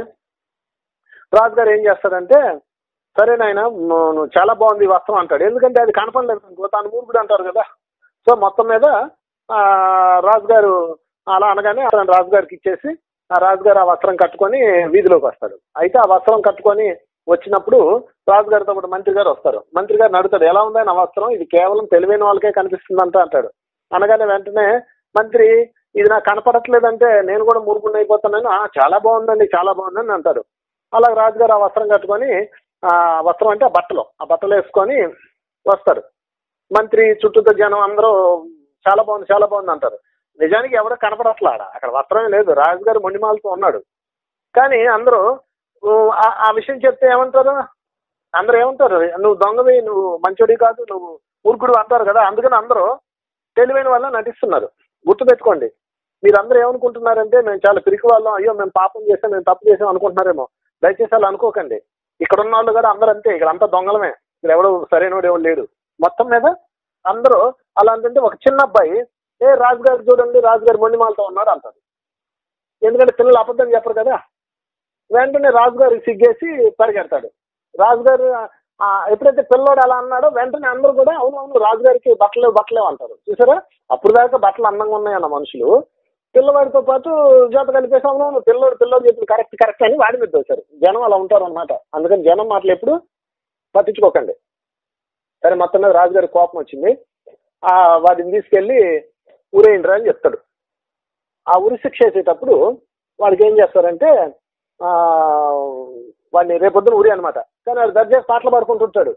రాజుగారు ఏం చేస్తాడంటే సరే నాయన ను- నువ్వు చాలా బాగుంది ఈ వస్త్రం అంటాడు ఎందుకంటే అది కనపడలేదు అనుకో తాను మూర్ఖుడు అంటారు కదా సో మొత్తం మీద ఆ, రాజుగారు అలా అనగానే అతను రాజుగారికి ఇచ్చేసి ఆ రాజుగారు ఆ వస్త్రం కట్టుకొని వీధిలోకి వస్తాడు అయితే ఆ వస్త్రం కట్టుకొని వచ్చినప్పుడు రాజుగారితో పాటు మంత్రి గారు వస్తారు మంత్రి గారు అడుగుతాడు ఎలా ఉందా నా వస్త్రం ఇది కేవలం తెలివైన వాళ్ళకే కనిపిస్తుందంట అంటాడు అనగానే వెంటనే మంత్రి ఇది నాకు కనపడట్లేదంటే నేను కూడా మూర్ఖుడిని అయిపోతానని "ఆ, చాలా బాగుందండి చాలా బాగుందని అంటాడు అలా రాజుగారు ఆ వస్త్రం కట్టుకొని ఆ వస్త్రం అంటే ఆ బట్టలు ఆ బట్టలు వేసుకొని వస్తారు మంత్రి చుట్టూతో జనం అందరూ చాలా బాగుంది చాలా బాగుంది అంటారు నిజానికి ఎవరు కనపడట్లా ఆడ అక్కడ వస్త్రమే లేదు రాజుగారు మొండిమాలతో ఉన్నాడు కానీ అందరూ ఊ, ఆ- ఆ విషయం చెప్తే ఏమంటారు అందరూ ఏమంటారు నువ్వు దొంగవి నువ్వు మంచోడి కాదు నువ్వు ఊరుకుడు అంటారు కదా అందుకని అందరూ తెలివైన వాళ్ళ నటిస్తున్నారు గుర్తుపెట్టుకోండి మీరందరూ ఏమనుకుంటున్నారంటే మేము చాలా పిరికి వాళ్ళం అయ్యో మేము పాపం చేసాం మేము తప్పు చేసాం అనుకుంటున్నారేమో దయచేసి అలా అనుకోకండి ఇక్కడ ఉన్న వాళ్ళు కూడా అందరూ అంతే ఇక్కడ అంతా దొంగలమే ఇక్కడ ఎవడు సరైనవాడు ఎవడు లేడు మొత్తం మీద అందరూ అలా అంటుంటే ఒక చిన్న అబ్బాయి ఏ రాజుగారు చూడండి రాజుగారు మొండిమాలతో ఉన్నాడు అంటారు ఎందుకంటే పిల్లలు అబద్ధం చెప్పరు కదా వెంటనే రాజుగారికి సిగ్గేసి పరిగెడతాడు రాజుగారు ఆ, ఎప్పుడైతే పిల్లోడు అలా అన్నాడో వెంటనే అందరూ కూడా అవును అవును రాజుగారికి బట్టలు బట్టలేవు అంటారు చూసారా అప్పుడు దాకా బట్టలు అందంగా ఉన్నాయన్న మనుషులు పిల్లవాడితో పాటు జత కలిపేసి అవును అవును పిల్లోడు పిల్లోడు చెప్పింది కరెక్ట్ కరెక్ట్ అని వాడి మీద వచ్చారు జనం అలా ఉంటారు అనమాట అందుకని జనం మాటలు ఎప్పుడు పట్టించుకోకండి సరే మొత్తం మీద రాజుగారి కోపం వచ్చింది ఆ వాడిని తీసుకెళ్లి ఊరేయండిరా అని చెప్తాడు ఆ ఉరి శిక్ష వేసేటప్పుడు వాడికి ఏం చేస్తారంటే ఆ వాడిని రేపొద్దున ఉరి అనమాట కానీ వాడు దర్జా పాటలు పాడుకుంటుంటాడు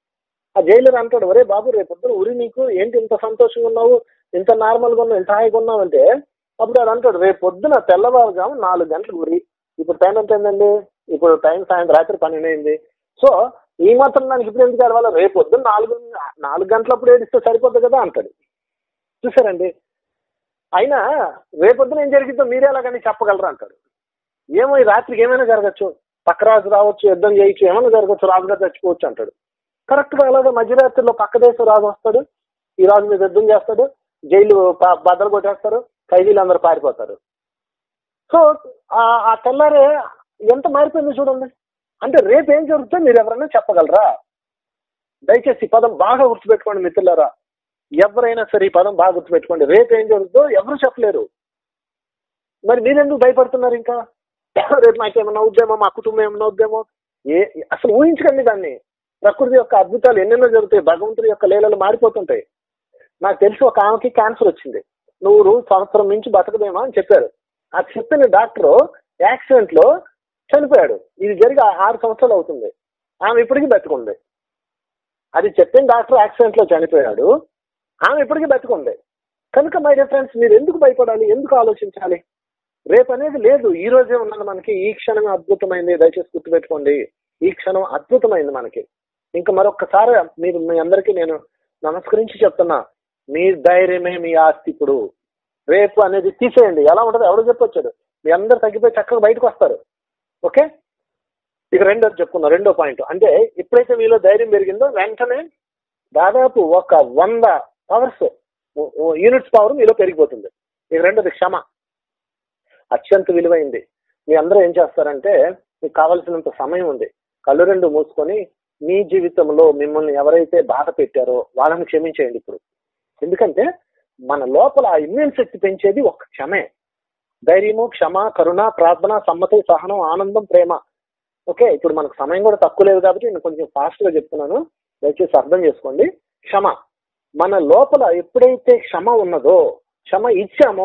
ఆ జైలర్ అంటాడు ఒరే బాబు రేపొద్దున ఉరి నీకు ఏంటి ఇంత సంతోషంగా ఉన్నావు ఇంత నార్మల్గా ఉన్నావు ఇంత హాయిగా ఉన్నావు అంటే అప్పుడు అది అంటాడు రేపు పొద్దున తెల్లవారుజాము నాలుగు గంటలకు గురి ఇప్పుడు టైం ఎంత అయిందండి ఇప్పుడు టైం సాయంత్రం రాత్రి పన్నెండు అయింది సో ఈ మాత్రం దానికి ఇప్పుడు ఎందుకు ఏడవాలి రేపు పొద్దున్న నాలుగు నాలుగు గంటలప్పుడు ఏడిస్తే సరిపోద్ది కదా అంటాడు చూసారండి అయినా రేపొద్దున ఏం జరిగిందో మీరే ఎలాగని చెప్పగలరు అంటాడు ఏమో ఈ రాత్రికి ఏమైనా జరగచ్చు పక్క రాజు రావచ్చు యుద్ధం చేయొచ్చు ఏమైనా జరగచ్చు రాజుగారు చచ్చిపోవచ్చు అంటాడు కరెక్ట్ గా అలాగే మధ్యరాత్రిలో పక్క దేశం రాజు వస్తాడు ఈ రాజు మీద యుద్ధం చేస్తాడు జైలు ప- బద్దలు కొట్టేస్తారు ఖైదీలు అందరూ పారిపోతారు సో ఆ- ఆ తెల్లారే ఎంత మారిపోయింది చూడండి అంటే రేపు ఏం జరుగుతుందో మీరు ఎవరైనా చెప్పగలరా దయచేసి ఈ పదం బాగా గుర్తుపెట్టుకోండి మిత్రులారా ఎవరైనా సరే ఈ పదం బాగా గుర్తుపెట్టుకోండి రేపు ఏం జరుగుతుందో ఎవరు చెప్పలేరు మరి మీరెందుకు భయపడుతున్నారు ఇంకా రేపు మాకేమన్నా అవుద్దేమో మా కుటుంబం ఏమన్నా అవుద్దేమో ఏ అసలు ఊహించకండి దాన్ని ప్రకృతి యొక్క అద్భుతాలు ఎన్నెన్నో జరుగుతాయి భగవంతుడి యొక్క లీలలు మారిపోతుంటాయి నాకు తెలిసి ఒక ఆమెకి క్యాన్సర్ వచ్చింది నువ్వు సంవత్సరం మించి బతకదేమో అని చెప్పారు ఆ చెప్పిన డాక్టర్ యాక్సిడెంట్ లో చనిపోయాడు ఇది జరిగి ఆ- ఆరు సంవత్సరాలు అవుతుంది ఆమె ఇప్పటికీ బతుకుంది అది చెప్పిన డాక్టర్ యాక్సిడెంట్ లో చనిపోయాడు ఆమె ఇప్పటికీ బతుకుంది కనుక మై డియర్ ఫ్రెండ్స్ మీరు ఎందుకు భయపడాలి ఎందుకు ఆలోచించాలి రేపు అనేది లేదు ఈ రోజే ఉన్నది మనకి ఈ క్షణం అద్భుతమైంది దయచేసి గుర్తుపెట్టుకోండి ఈ క్షణం అద్భుతమైంది మనకి ఇంకా మరొక్కసారి మీరు మీ అందరికీ నేను నమస్కరించి చెప్తున్నా మీ ధైర్యమే మీ ఆస్తి ఇప్పుడు రేపు అనేది తీసేయండి ఎలా ఉంటుంది ఎవడో చెప్పొచ్చాడు మీ అందరు తగ్గిపోయి చక్కగా బయటకు వస్తారు ఓకే ఇక రెండో చెప్పుకుందాం రెండో పాయింట్ అంటే ఎప్పుడైతే మీలో ధైర్యం పెరిగిందో వెంటనే దాదాపు ఒక వంద పవర్స్ యూనిట్స్ పవర్ మీలో పెరిగిపోతుంది ఇక రెండోది క్షమ అత్యంత విలువైంది మీ అందరూ ఏం చేస్తారంటే మీకు కావలసినంత సమయం ఉంది కళ్ళు రెండు మూసుకొని మీ జీవితంలో మిమ్మల్ని ఎవరైతే బాధ పెట్టారో వాళ్ళని క్షమించేయండి ఇప్పుడు ఎందుకంటే మన లోపల ఆ ఇమ్యూన్ శక్తి పెంచేది ఒక క్షమే ధైర్యము క్షమ కరుణ ప్రార్థన సమ్మతి సహనం ఆనందం ప్రేమ ఓకే ఇప్పుడు మనకు సమయం కూడా తక్కువ లేదు కాబట్టి నేను కొంచెం ఫాస్ట్ గా చెప్తున్నాను దయచేసి అర్థం చేసుకోండి క్షమ మన లోపల ఎప్పుడైతే క్షమ ఉన్నదో క్షమ ఇచ్చామో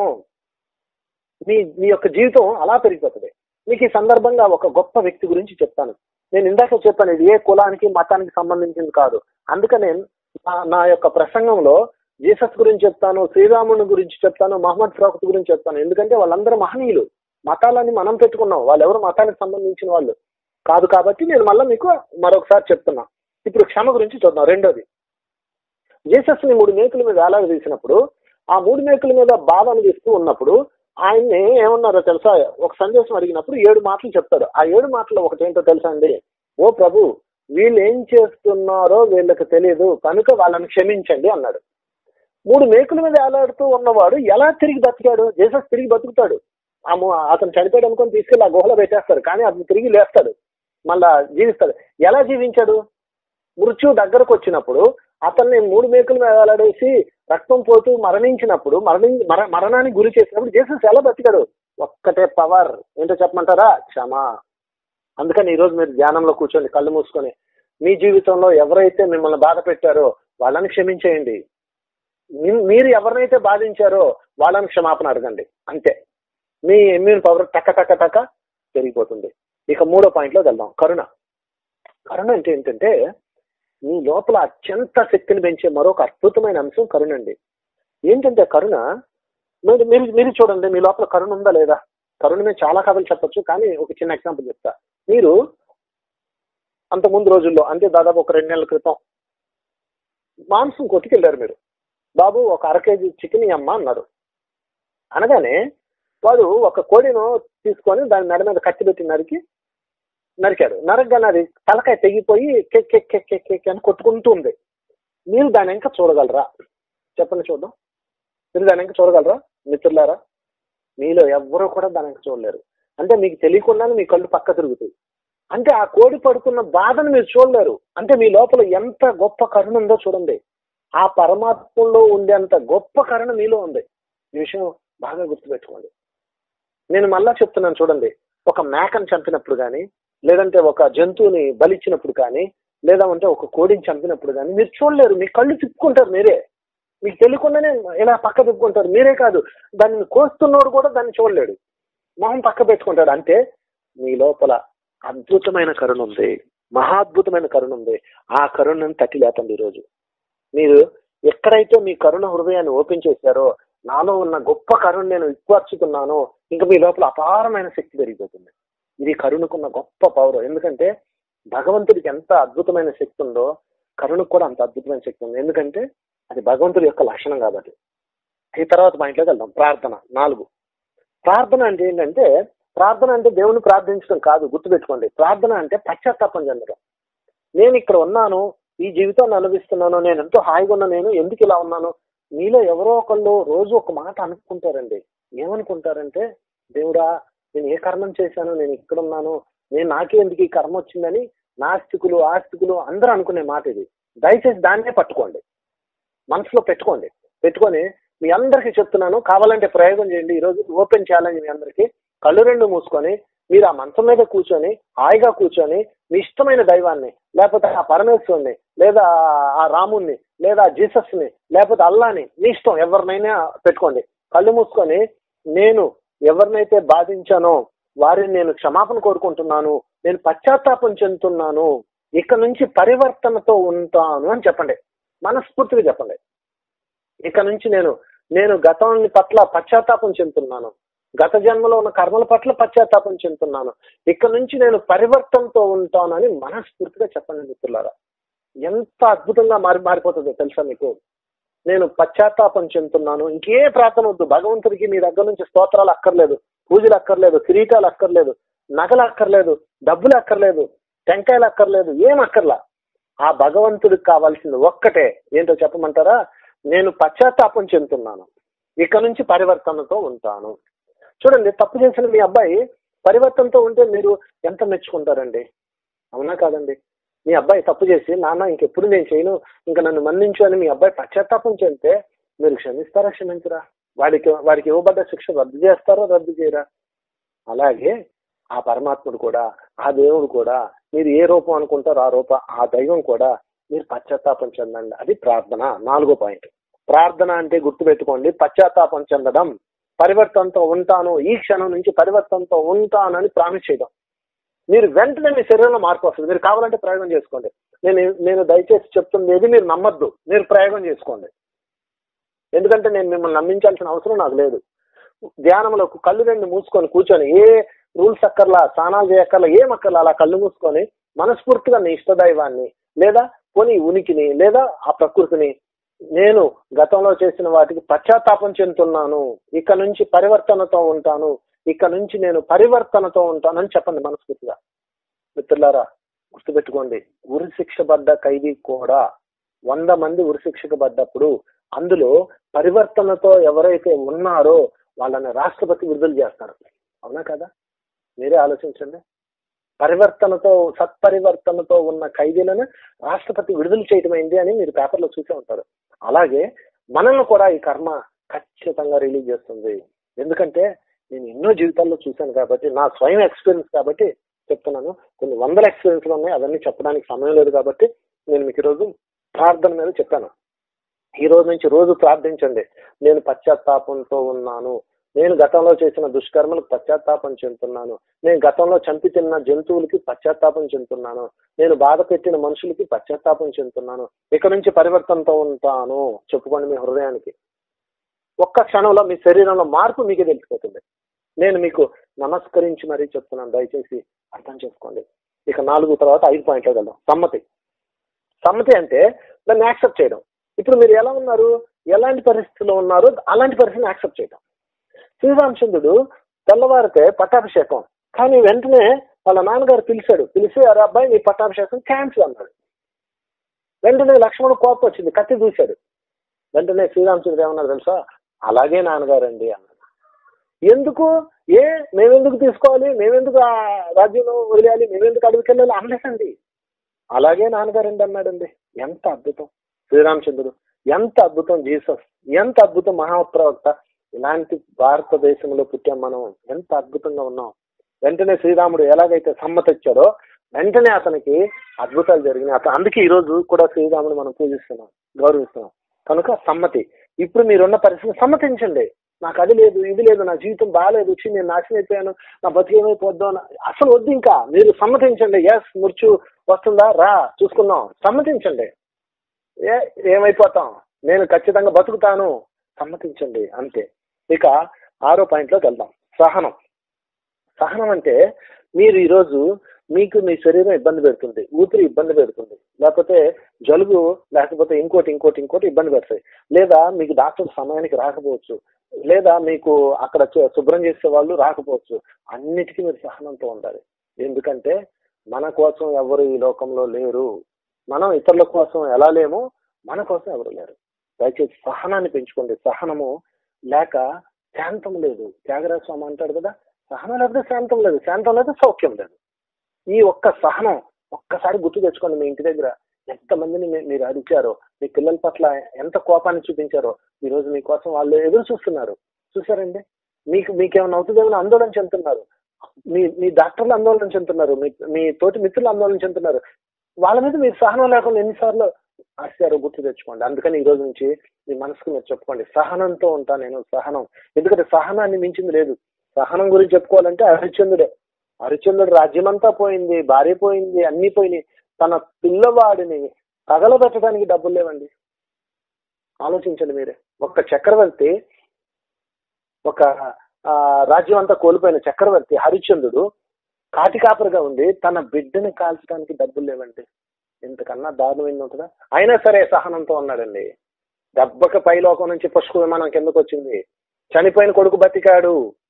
మీ మీ యొక్క జీవితం అలా పెరిగిపోతుంది మీకు ఈ సందర్భంగా ఒక గొప్ప వ్యక్తి గురించి చెప్తాను నేను ఇందాక చెప్పాను ఇది ఏ కులానికి మతానికి సంబంధించింది కాదు అందుకనే నా- నా యొక్క ప్రసంగంలో జీసస్ గురించి చెప్తాను శ్రీరాముని గురించి చెప్తాను మహమ్మద్ ప్రవక్త గురించి చెప్తాను ఎందుకంటే వాళ్ళందరూ మహనీయులు మతాలని మనం పెట్టుకున్నాం వాళ్ళు ఎవరు మతానికి సంబంధించిన వాళ్ళు కాదు కాబట్టి నేను మళ్ళీ మీకు మరొకసారి చెప్తున్నా ఇప్పుడు క్షమ గురించి చూద్దాం రెండోది జీసస్ ని మూడు మేకుల మీద వేలాడి తీసినప్పుడు ఆ మూడు మేకుల మీద బాధ అనిపిస్తూ ఉన్నప్పుడు ఆయన్ని ఏమన్నారో తెలుసా ఒక సందేశం అడిగినప్పుడు ఏడు మాటలు చెప్తాడు ఆ ఏడు మాటలు ఒకటి ఏంటో తెలుసా అండి ఓ ప్రభు వీళ్ళు ఏం చేస్తున్నారో వీళ్ళకి తెలియదు కనుక వాళ్ళని క్షమించండి అన్నాడు మూడు మేకుల మీద వేలాడుతూ ఉన్నవాడు ఎలా తిరిగి బతికాడు జీసస్ తిరిగి బతుకుతాడు ఆ ము- అతను చనిపోయాడు అనుకొని తీసుకెళ్ళి ఆ గుహలో పెట్టేస్తారు కానీ అతను తిరిగి లేస్తాడు మళ్ళా జీవిస్తాడు ఎలా జీవించాడు మృత్యు దగ్గరకు వచ్చినప్పుడు అతన్ని మూడు మేకుల మీద వేలాడేసి రక్తం పోతూ మరణించినప్పుడు మరణి మర- మరణానికి గురి చేసినప్పుడు జీసస్ ఎలా బతికాడు ఒక్కటే పవర్ ఏంటో చెప్పమంటారా క్షమ అందుకని ఈ రోజు మీరు ధ్యానంలో కూర్చొని కళ్ళు మూసుకొని మీ జీవితంలో ఎవరైతే మిమ్మల్ని బాధ పెట్టారో వాళ్ళని క్షమించేయండి మీ- మీరు ఎవరినైతే బాధించారో వాళ్ళని క్షమాపణ అడగండి అంతే మీ ఇమ్యూన్ పవర్ టక్క టక్క టక్క పెరిగిపోతుంది ఇక మూడో పాయింట్ లో వెళ్దాం కరుణ కరుణ అంటే ఏంటంటే మీ లోపల అత్యంత శక్తిని పెంచే మరొక అద్భుతమైన అంశం కరుణ అండి ఏంటంటే కరుణ మీరు మీరు మీరు చూడండి మీ లోపల కరుణ ఉందా లేదా కరుణ మీద చాలా కథలు చెప్పొచ్చు కానీ ఒక చిన్న ఎగ్జాంపుల్ చెప్తా మీరు అంత ముందు రోజుల్లో అంటే దాదాపు ఒక రెండు నెలల క్రితం మాంసం కొట్టుకెళ్ళారు మీరు బాబు ఒక అర కేజీ చికెన్ అమ్మ అన్నారు అనగానే వాడు ఒక కోడిను తీసుకొని దాని మెడ మీద కత్తి పెట్టి నరికి నరికాడు నరకగానే అది తలకాయ తెగిపోయి కెక్ కెక్ కెక్ కెక్ కెక్ అని కొట్టుకుంటూ ఉంది మీరు దాని ఇంకా చూడగలరా చెప్పండి చూద్దాం మీరు దాని ఇంకా చూడగలరా మిత్రులారా మీలో ఎవ్వరూ కూడా దాని ఇంకా చూడలేరు అంటే మీకు తెలియకుండానే మీ కళ్ళు పక్క తిరుగుతాయి అంటే ఆ కోడి పడుతున్న బాధను మీరు చూడలేరు అంటే మీ లోపల ఎంత గొప్ప కరుణ ఉందో చూడండి ఆ పరమాత్మలో ఉండేంత గొప్ప కరుణ మీలో ఉంది ఈ విషయం బాగా గుర్తుపెట్టుకోండి నేను మళ్ళా చెప్తున్నాను చూడండి ఒక మేకను చంపినప్పుడు కానీ లేదంటే ఒక జంతువుని బలిచ్చినప్పుడు కానీ లేదా అంటే ఒక కోడిని చంపినప్పుడు కానీ మీరు చూడలేరు మీ కళ్ళు తిప్పుకుంటారు మీరే మీకు తెలియకుండానే ఇలా పక్క తిప్పుకుంటారు మీరే కాదు దాన్ని కోస్తున్నోడు కూడా దాన్ని చూడలేడు మొహం పక్క పెట్టుకుంటాడు అంటే మీ లోపల అద్భుతమైన కరుణ ఉంది మహాద్భుతమైన కరుణ ఉంది ఆ కరుణను తట్టి లేపండి ఈరోజు మీరు ఎక్కడైతే మీ కరుణ హృదయాన్ని ఓపెన్ చేశారో నాలో ఉన్న గొప్ప కరుణ నేను విక్వర్చుతున్నాను ఇంకా మీ లోపల అపారమైన శక్తి పెరిగిపోతుంది ఇది కరుణకున్న గొప్ప పౌరం ఎందుకంటే భగవంతుడికి ఎంత అద్భుతమైన శక్తి ఉందో కరుణకు కూడా అంత అద్భుతమైన శక్తి ఉంది ఎందుకంటే అది భగవంతుడి యొక్క లక్షణం కాబట్టి ఈ తర్వాత పాయింట్లోకి వెళ్దాం ప్రార్థన నాలుగు ప్రార్థన అంటే ఏంటంటే ప్రార్థన అంటే దేవుని ప్రార్థించడం కాదు గుర్తుపెట్టుకోండి ప్రార్థన అంటే పశ్చాత్తాపం చెందడం నేను ఇక్కడ ఉన్నాను ఈ జీవితాన్ని అనుభవిస్తున్నాను నేను ఎంతో హాయిగా ఉన్నా నేను ఎందుకు ఇలా ఉన్నాను మీలో ఎవరో ఒకళ్ళు రోజు ఒక మాట అనుకుంటారండి ఏమనుకుంటారంటే దేవుడా నేను ఏ కర్మం చేశాను నేను ఇక్కడ ఉన్నాను నేను నాకే ఎందుకు ఈ కర్మ వచ్చిందని నాస్తికులు ఆస్తికులు అందరూ అనుకునే మాట ఇది దయచేసి దాన్నే పట్టుకోండి మనసులో పెట్టుకోండి పెట్టుకొని మీ అందరికీ చెప్తున్నాను కావాలంటే ప్రయోగం చేయండి ఈరోజు ఓపెన్ ఛాలెంజ్ మీ అందరికీ కళ్ళు రెండు మూసుకొని మీరు ఆ మంచం మీద కూర్చొని హాయిగా కూర్చొని మీ ఇష్టమైన దైవాన్ని లేకపోతే ఆ పరమేశ్వరుని లేదా ఆ రాముణ్ణి లేదా జీసస్ ని లేకపోతే అల్లాని మీ ఇష్టం ఎవరినైనా పెట్టుకోండి కళ్ళు మూసుకొని నేను ఎవరినైతే బాధించానో వారిని నేను క్షమాపణ కోరుకుంటున్నాను నేను పశ్చాత్తాపం చెందుతున్నాను ఇక నుంచి పరివర్తనతో ఉంటాను అని చెప్పండి మనస్ఫూర్తిగా చెప్పండి ఇక నుంచి నేను నేను గతాన్ని పట్ల పశ్చాత్తాపం చెందుతున్నాను గత జన్మలో ఉన్న కర్మల పట్ల పశ్చాత్తాపం చెందుతున్నాను ఇక నుంచి నేను పరివర్తనతో ఉంటానని మనస్ఫూర్తిగా చెప్పండి మిత్రులారా ఎంత అద్భుతంగా మారి మారిపోతుందో తెలుసా మీకు నేను పశ్చాత్తాపం చెందుతున్నాను ఇంకే ప్రార్థన వద్దు భగవంతుడికి మీ దగ్గర నుంచి స్తోత్రాలు అక్కర్లేదు పూజలు అక్కర్లేదు కిరీటాలు అక్కర్లేదు నగలు అక్కర్లేదు డబ్బులు అక్కర్లేదు టెంకాయలు అక్కర్లేదు ఏం అక్కర్లా ఆ భగవంతుడికి కావాల్సింది ఒక్కటే ఏంటో చెప్పమంటారా నేను పశ్చాత్తాపం చెందుతున్నాను ఇక నుంచి పరివర్తనతో ఉంటాను చూడండి తప్పు చేసిన మీ అబ్బాయి పరివర్తనతో ఉంటే మీరు ఎంత మెచ్చుకుంటారండి అవునా కాదండి మీ అబ్బాయి తప్పు చేసి నాన్న ఇంకెప్పుడు నేను చేయను ఇంకా నన్ను మన్నించు అని మీ అబ్బాయి పశ్చాత్తాపం చెందితే మీరు క్షమిస్తారా క్షమించరా వాడికి వాడికి ఇవ్వబడ్డ శిక్ష రద్దు చేస్తారా రద్దు చేయరా అలాగే ఆ పరమాత్ముడు కూడా ఆ దేవుడు కూడా మీరు ఏ రూపం అనుకుంటారో ఆ రూపం ఆ దైవం కూడా మీరు పశ్చాత్తాపం చెందండి అది ప్రార్థన నాలుగో పాయింట్ ప్రార్థన అంటే గుర్తుపెట్టుకోండి పశ్చాత్తాపం చెందడం పరివర్తనతో ఉంటాను ఈ క్షణం నుంచి పరివర్తనతో ఉంటానని ప్రామిస్ చేయడం మీరు వెంటనే మీ శరీరంలో మార్పు వస్తుంది మీరు కావాలంటే ప్రయోగం చేసుకోండి నేను నేను దయచేసి చెప్తుంది ఏది మీరు నమ్మద్దు మీరు ప్రయోగం చేసుకోండి ఎందుకంటే నేను మిమ్మల్ని నమ్మించాల్సిన అవసరం నాకు లేదు ధ్యానంలో కళ్ళు రెండు మూసుకొని కూర్చొని ఏ రూల్స్ అక్కర్లా స్నానాలు చేయక్కర్లా ఏం అక్కర్లా అలా కళ్ళు మూసుకొని మనస్ఫూర్తిగా నీ ఇష్టదైవాన్ని లేదా పోనీ ఉనికిని లేదా ఆ ప్రకృతిని నేను గతంలో చేసిన వాటికి పశ్చాత్తాపం చెందుతున్నాను ఇక నుంచి పరివర్తనతో ఉంటాను ఇక నుంచి నేను పరివర్తనతో ఉంటానని చెప్పండి మనస్ఫూర్తిగా మిత్రులారా గుర్తుపెట్టుకోండి ఉరి శిక్ష పడ్డ ఖైదీ కూడా వంద మంది ఉరి శిక్షకు పడ్డప్పుడు అందులో పరివర్తనతో ఎవరైతే ఉన్నారో వాళ్ళని రాష్ట్రపతి విడుదల చేస్తారు అవునా కదా మీరే ఆలోచించండి పరివర్తనతో సత్పరివర్తనతో ఉన్న ఖైదీలను రాష్ట్రపతి విడుదల చేయటమైంది అని మీరు పేపర్లో చూసే ఉంటారు అలాగే మనల్ని కూడా ఈ కర్మ ఖచ్చితంగా రిలీజ్ చేస్తుంది ఎందుకంటే నేను ఎన్నో జీవితాల్లో చూశాను కాబట్టి నా స్వయం ఎక్స్పీరియన్స్ కాబట్టి చెప్తున్నాను కొన్ని వందల ఎక్స్పీరియన్స్లు ఉన్నాయి అవన్నీ చెప్పడానికి సమయం లేదు కాబట్టి నేను మీకు ఈరోజు ప్రార్థన మీద చెప్పాను ఈ రోజు నుంచి రోజు ప్రార్థించండి నేను పశ్చాత్తాపంతో ఉన్నాను నేను గతంలో చేసిన దుష్కర్మలకు పశ్చాత్తాపం చెందుతున్నాను నేను గతంలో చంపి తిన్న జంతువులకి పశ్చాత్తాపం చెందుతున్నాను నేను బాధ పెట్టిన మనుషులకి పశ్చాత్తాపం చెందుతున్నాను ఇక నుంచి పరివర్తనతో ఉంటాను చెప్పుకోండి మీ హృదయానికి ఒక్క క్షణంలో మీ శరీరంలో మార్పు మీకే తెలిసిపోతుంది నేను మీకు నమస్కరించి మరీ చెప్తున్నాను దయచేసి అర్థం చేసుకోండి ఇక నాలుగు తర్వాత ఐదు పాయింట్లు వెళ్దాం సమ్మతి సమ్మతి అంటే దాన్ని యాక్సెప్ట్ చేయడం ఇప్పుడు మీరు ఎలా ఉన్నారు ఎలాంటి పరిస్థితిలో ఉన్నారు అలాంటి పరిస్థితిని యాక్సెప్ట్ చేయడం శ్రీరామచంద్రుడు తెల్లవారితే పట్టాభిషేకం కానీ వెంటనే వాళ్ళ నాన్నగారు పిలిచాడు పిలిచి అరే అబ్బాయి నీ పట్టాభిషేకం క్యాన్సిల్ అన్నాడు వెంటనే లక్ష్మణుడు కోపం వచ్చింది కత్తి చూశాడు వెంటనే శ్రీరామచంద్రుడు ఏమన్నారు తెలుసా అలాగే నాన్నగారండి అన్నాడు ఎందుకు ఏ మేమెందుకు తీసుకోవాలి మేమెందుకు ఆ రాజ్యంలో వదిలేయాలి మేమెందుకు అడవికి వెళ్ళాలి అనలేదండి అలాగే నాన్నగారండి అన్నాడండి ఎంత అద్భుతం శ్రీరామచంద్రుడు ఎంత అద్భుతం జీసస్ ఎంత అద్భుతం మహాప్రవక్త ఇలాంటి భారతదేశంలో పుట్టాం మనం ఎంత అద్భుతంగా ఉన్నాం వెంటనే శ్రీరాముడు ఎలాగైతే సమ్మతి ఇచ్చాడో వెంటనే అతనికి అద్భుతాలు జరిగినాయి అతను అందుకే ఈ రోజు కూడా శ్రీరాముడు మనం పూజిస్తున్నాం గౌరవిస్తున్నాం కనుక సమ్మతి ఇప్పుడు మీరున్న పరిస్థితి సమ్మతించండి నాకు అది లేదు ఇది లేదు నా జీవితం బాగాలేదు వచ్చి నేను నాశనం అయిపోయాను నా బతుకు ఏమైపోద్దో అని అసలు వద్దు ఇంకా మీరు సమ్మతించండి ఎస్ ముర్చు వస్తుందా రా చూసుకుందాం సమ్మతించండి ఏ ఏమైపోతాం నేను ఖచ్చితంగా బతుకుతాను సమ్మతించండి అంతే ఇక ఆరో పాయింట్లోకి వెళ్దాం సహనం సహనం అంటే మీరు ఈరోజు మీకు మీ శరీరం ఇబ్బంది పెడుతుంది ఊపిరి ఇబ్బంది పెడుతుంది లేకపోతే జలుబు లేకపోతే ఇంకోటి ఇంకోటి ఇంకోటి ఇబ్బంది పెడతాయి లేదా మీకు డాక్టర్ సమయానికి రాకపోవచ్చు లేదా మీకు అక్కడ చు- శుభ్రం చేసే వాళ్ళు రాకపోవచ్చు అన్నిటికీ మీరు సహనంతో ఉండాలి ఎందుకంటే మన కోసం ఎవరు ఈ లోకంలో లేరు మనం ఇతరుల కోసం ఎలా లేమో మన కోసం ఎవరు లేరు దయచేసి సహనాన్ని పెంచుకోండి సహనము లేక శాంతం లేదు త్యాగరాజ స్వామి అంటాడు కదా సహనం లేకపోతే శాంతం లేదు శాంతం లేకపోతే సౌఖ్యం లేదు ఈ ఒక్క సహనం ఒక్కసారి గుర్తు తెచ్చుకోండి మీ ఇంటి దగ్గర ఎంతమందిని మీ- మీరు అడిచారో మీ పిల్లల పట్ల ఎంత కోపాన్ని చూపించారో ఈ రోజు మీకోసం వాళ్ళు ఎదురు చూస్తున్నారు చూసారండి మీకు మీకేమైనా అవుతుందేమో ఆందోళన చెందుతున్నారు మీ మీ డాక్టర్లు ఆందోళన చెందుతున్నారు మీ మీ తోటి మిత్రులు ఆందోళన చెందుతున్నారు వాళ్ళ మీద మీరు సహనం లేకుండా ఎన్నిసార్లు ఆశారో గుర్తు తెచ్చుకోండి అందుకని ఈ రోజు నుంచి మీ మనసుకు మీరు చెప్పుకోండి సహనంతో ఉంటా నేను సహనం ఎందుకంటే సహనాన్ని మించింది లేదు సహనం గురించి చెప్పుకోవాలంటే హరిశ్చంద్రుడే హరిశ్చంద్రుడు రాజ్యమంతా పోయింది భార్య పోయింది అన్ని పోయినాయి తన పిల్లవాడిని తగలబెట్టడానికి డబ్బులు లేవండి ఆలోచించండి మీరే ఒక్క చక్రవర్తి ఒక ఆ, రాజ్యం అంతా కోల్పోయిన చక్రవర్తి హరిశ్చంద్రుడు కాటికాపరిగా ఉండి తన బిడ్డని కాల్చడానికి డబ్బులు లేవండి ఇంతకన్నా దారుణమైంది ఉంటుందా అయినా సరే సహనంతో ఉన్నాడండి దెబ్బకి పైలోకం నుంచి పుష్ప విమానం కిందకు వచ్చింది చనిపోయిన కొడుకు బతికాడు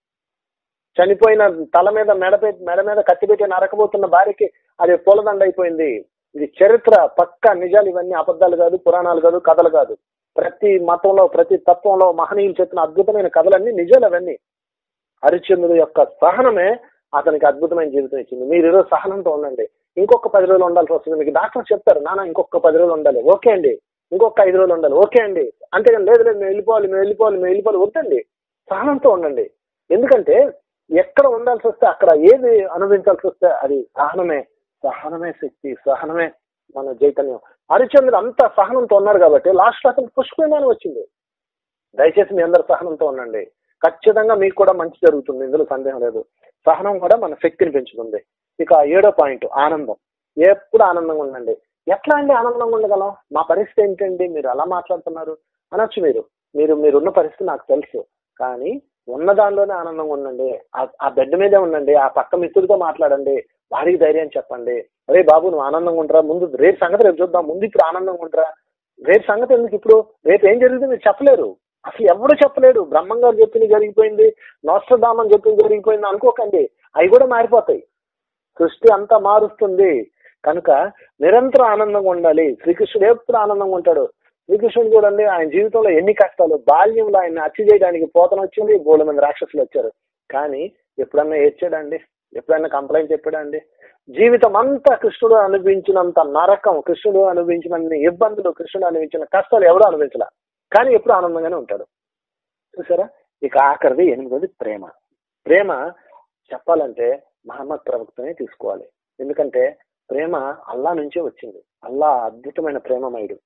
చనిపోయిన తల మీద మెడ పె- మెడ మీద కత్తి పెట్టి నరకబోతున్న భార్యకి అది పూలదండ అయిపోయింది ఇది చరిత్ర పక్క నిజాలు ఇవన్నీ అబద్ధాలు కాదు పురాణాలు కాదు కథలు కాదు ప్రతి మతంలో ప్రతి తత్వంలో మహనీయులు చెప్పిన అద్భుతమైన కథలన్నీ నిజాలు అవన్నీ హరిశ్చంద్రుడు యొక్క సహనమే అతనికి అద్భుతమైన జీవితం ఇచ్చింది మీరు ఈరోజు సహనంతో ఉండండి ఇంకొక పది రోజులు ఉండాల్సి వస్తుంది మీకు డాక్టర్ చెప్తారు నాన్న ఇంకొక పది రోజులు ఉండాలి ఓకే అండి ఇంకొక ఐదు రోజులు ఉండాలి ఓకే అండి అంతేగాని లేదు లేదు మేము వెళ్ళిపోవాలి మేము వెళ్ళిపోవాలి మేము వెళ్ళిపోవాలి వద్దండి సహనంతో ఉండండి ఎందుకంటే ఎక్కడ ఉండాల్సి వస్తే అక్కడ ఏది అనుభవించాల్సి వస్తే అది సహనమే సహనమే శక్తి సహనమే మన చైతన్యం హరిశ్చంద్రుడు అంత సహనంతో ఉన్నారు కాబట్టి లాస్ట్ లో అతను పుష్పవిమానం వచ్చింది దయచేసి మీ అందరు సహనంతో ఉండండి ఖచ్చితంగా మీకు కూడా మంచి జరుగుతుంది ఇందులో సందేహం లేదు సహనం కూడా మన శక్తిని పెంచుతుంది ఇక ఏడో పాయింట్ ఆనందం ఎప్పుడు ఆనందంగా ఉండండి ఎట్లా అండి ఆనందంగా ఉండగలం మా పరిస్థితి ఏంటండి మీరు అలా మాట్లాడుతున్నారు అనొచ్చు మీరు మీరు మీరున్న పరిస్థితి నాకు తెలుసు కానీ ఉన్న దానిలోనే ఆనందంగా ఉండండి ఆ- ఆ బెడ్ మీదే ఉండండి ఆ పక్క మిత్రుడితో మాట్లాడండి వారికి ధైర్యం చెప్పండి అరే బాబు నువ్వు ఆనందంగా ఉండరా ముందు రేపు సంగతి రేపు చూద్దాం ముందు ఇప్పుడు ఆనందంగా ఉండరా రేపు సంగతి ఎందుకు ఇప్పుడు రేపు ఏం జరుగుతుందో మీరు చెప్పలేరు అసలు ఎవడు చెప్పలేడు బ్రహ్మం గారు చెప్పింది జరిగిపోయింది నోస్ట్రదామని చెప్పింది జరిగిపోయింది అనుకోకండి అవి కూడా మారిపోతాయి సృష్టి అంతా మారుస్తుంది కనుక నిరంతరం ఆనందంగా ఉండాలి శ్రీకృష్ణుడు ఎప్పుడు ఆనందంగా ఉంటాడు శ్రీకృష్ణుడు చూడండి ఆయన జీవితంలో ఎన్ని కష్టాలు బాల్యంలో ఆయన హత్య చేయడానికి పోతన వచ్చింది బోళ్ళ మంది రాక్షసులు వచ్చారు కానీ ఎప్పుడన్నా ఏడ్చాడండి ఎప్పుడన్నా కంప్లైంట్ చెప్పాడండి జీవితం అంతా కృష్ణుడు అనుభవించినంత నరకం కృష్ణుడు అనుభవించినన్ని ఇబ్బందులు కృష్ణుడు అనుభవించిన కష్టాలు ఎవరు అనుభవించలే కానీ ఎప్పుడు ఆనందంగానే ఉంటాడు చూసారా ఇక ఆఖరిది ఎనిమిదది ప్రేమ ప్రేమ చెప్పాలంటే మహమ్మద్ ప్రవక్తనే తీసుకోవాలి ఎందుకంటే ప్రేమ అల్లా నుంచే వచ్చింది అల్లా అద్భుతమైన ప్రేమమయుడు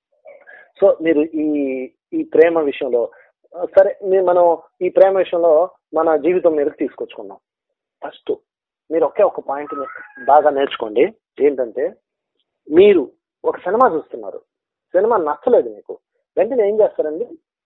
సో మీరు ఈ ఈ ప్రేమ విషయంలో ఆ, సరే మీ- మనం ఈ ప్రేమ విషయంలో మన జీవితం మీదకి తీసుకొచ్చుకున్నాం ఫస్ట్ మీరు ఒకే ఒక పాయింట్ బాగా నేర్చుకోండి ఏంటంటే మీరు ఒక సినిమా చూస్తున్నారు సినిమా నచ్చలేదు మీకు వెంటనే ఏం చేస్తారండి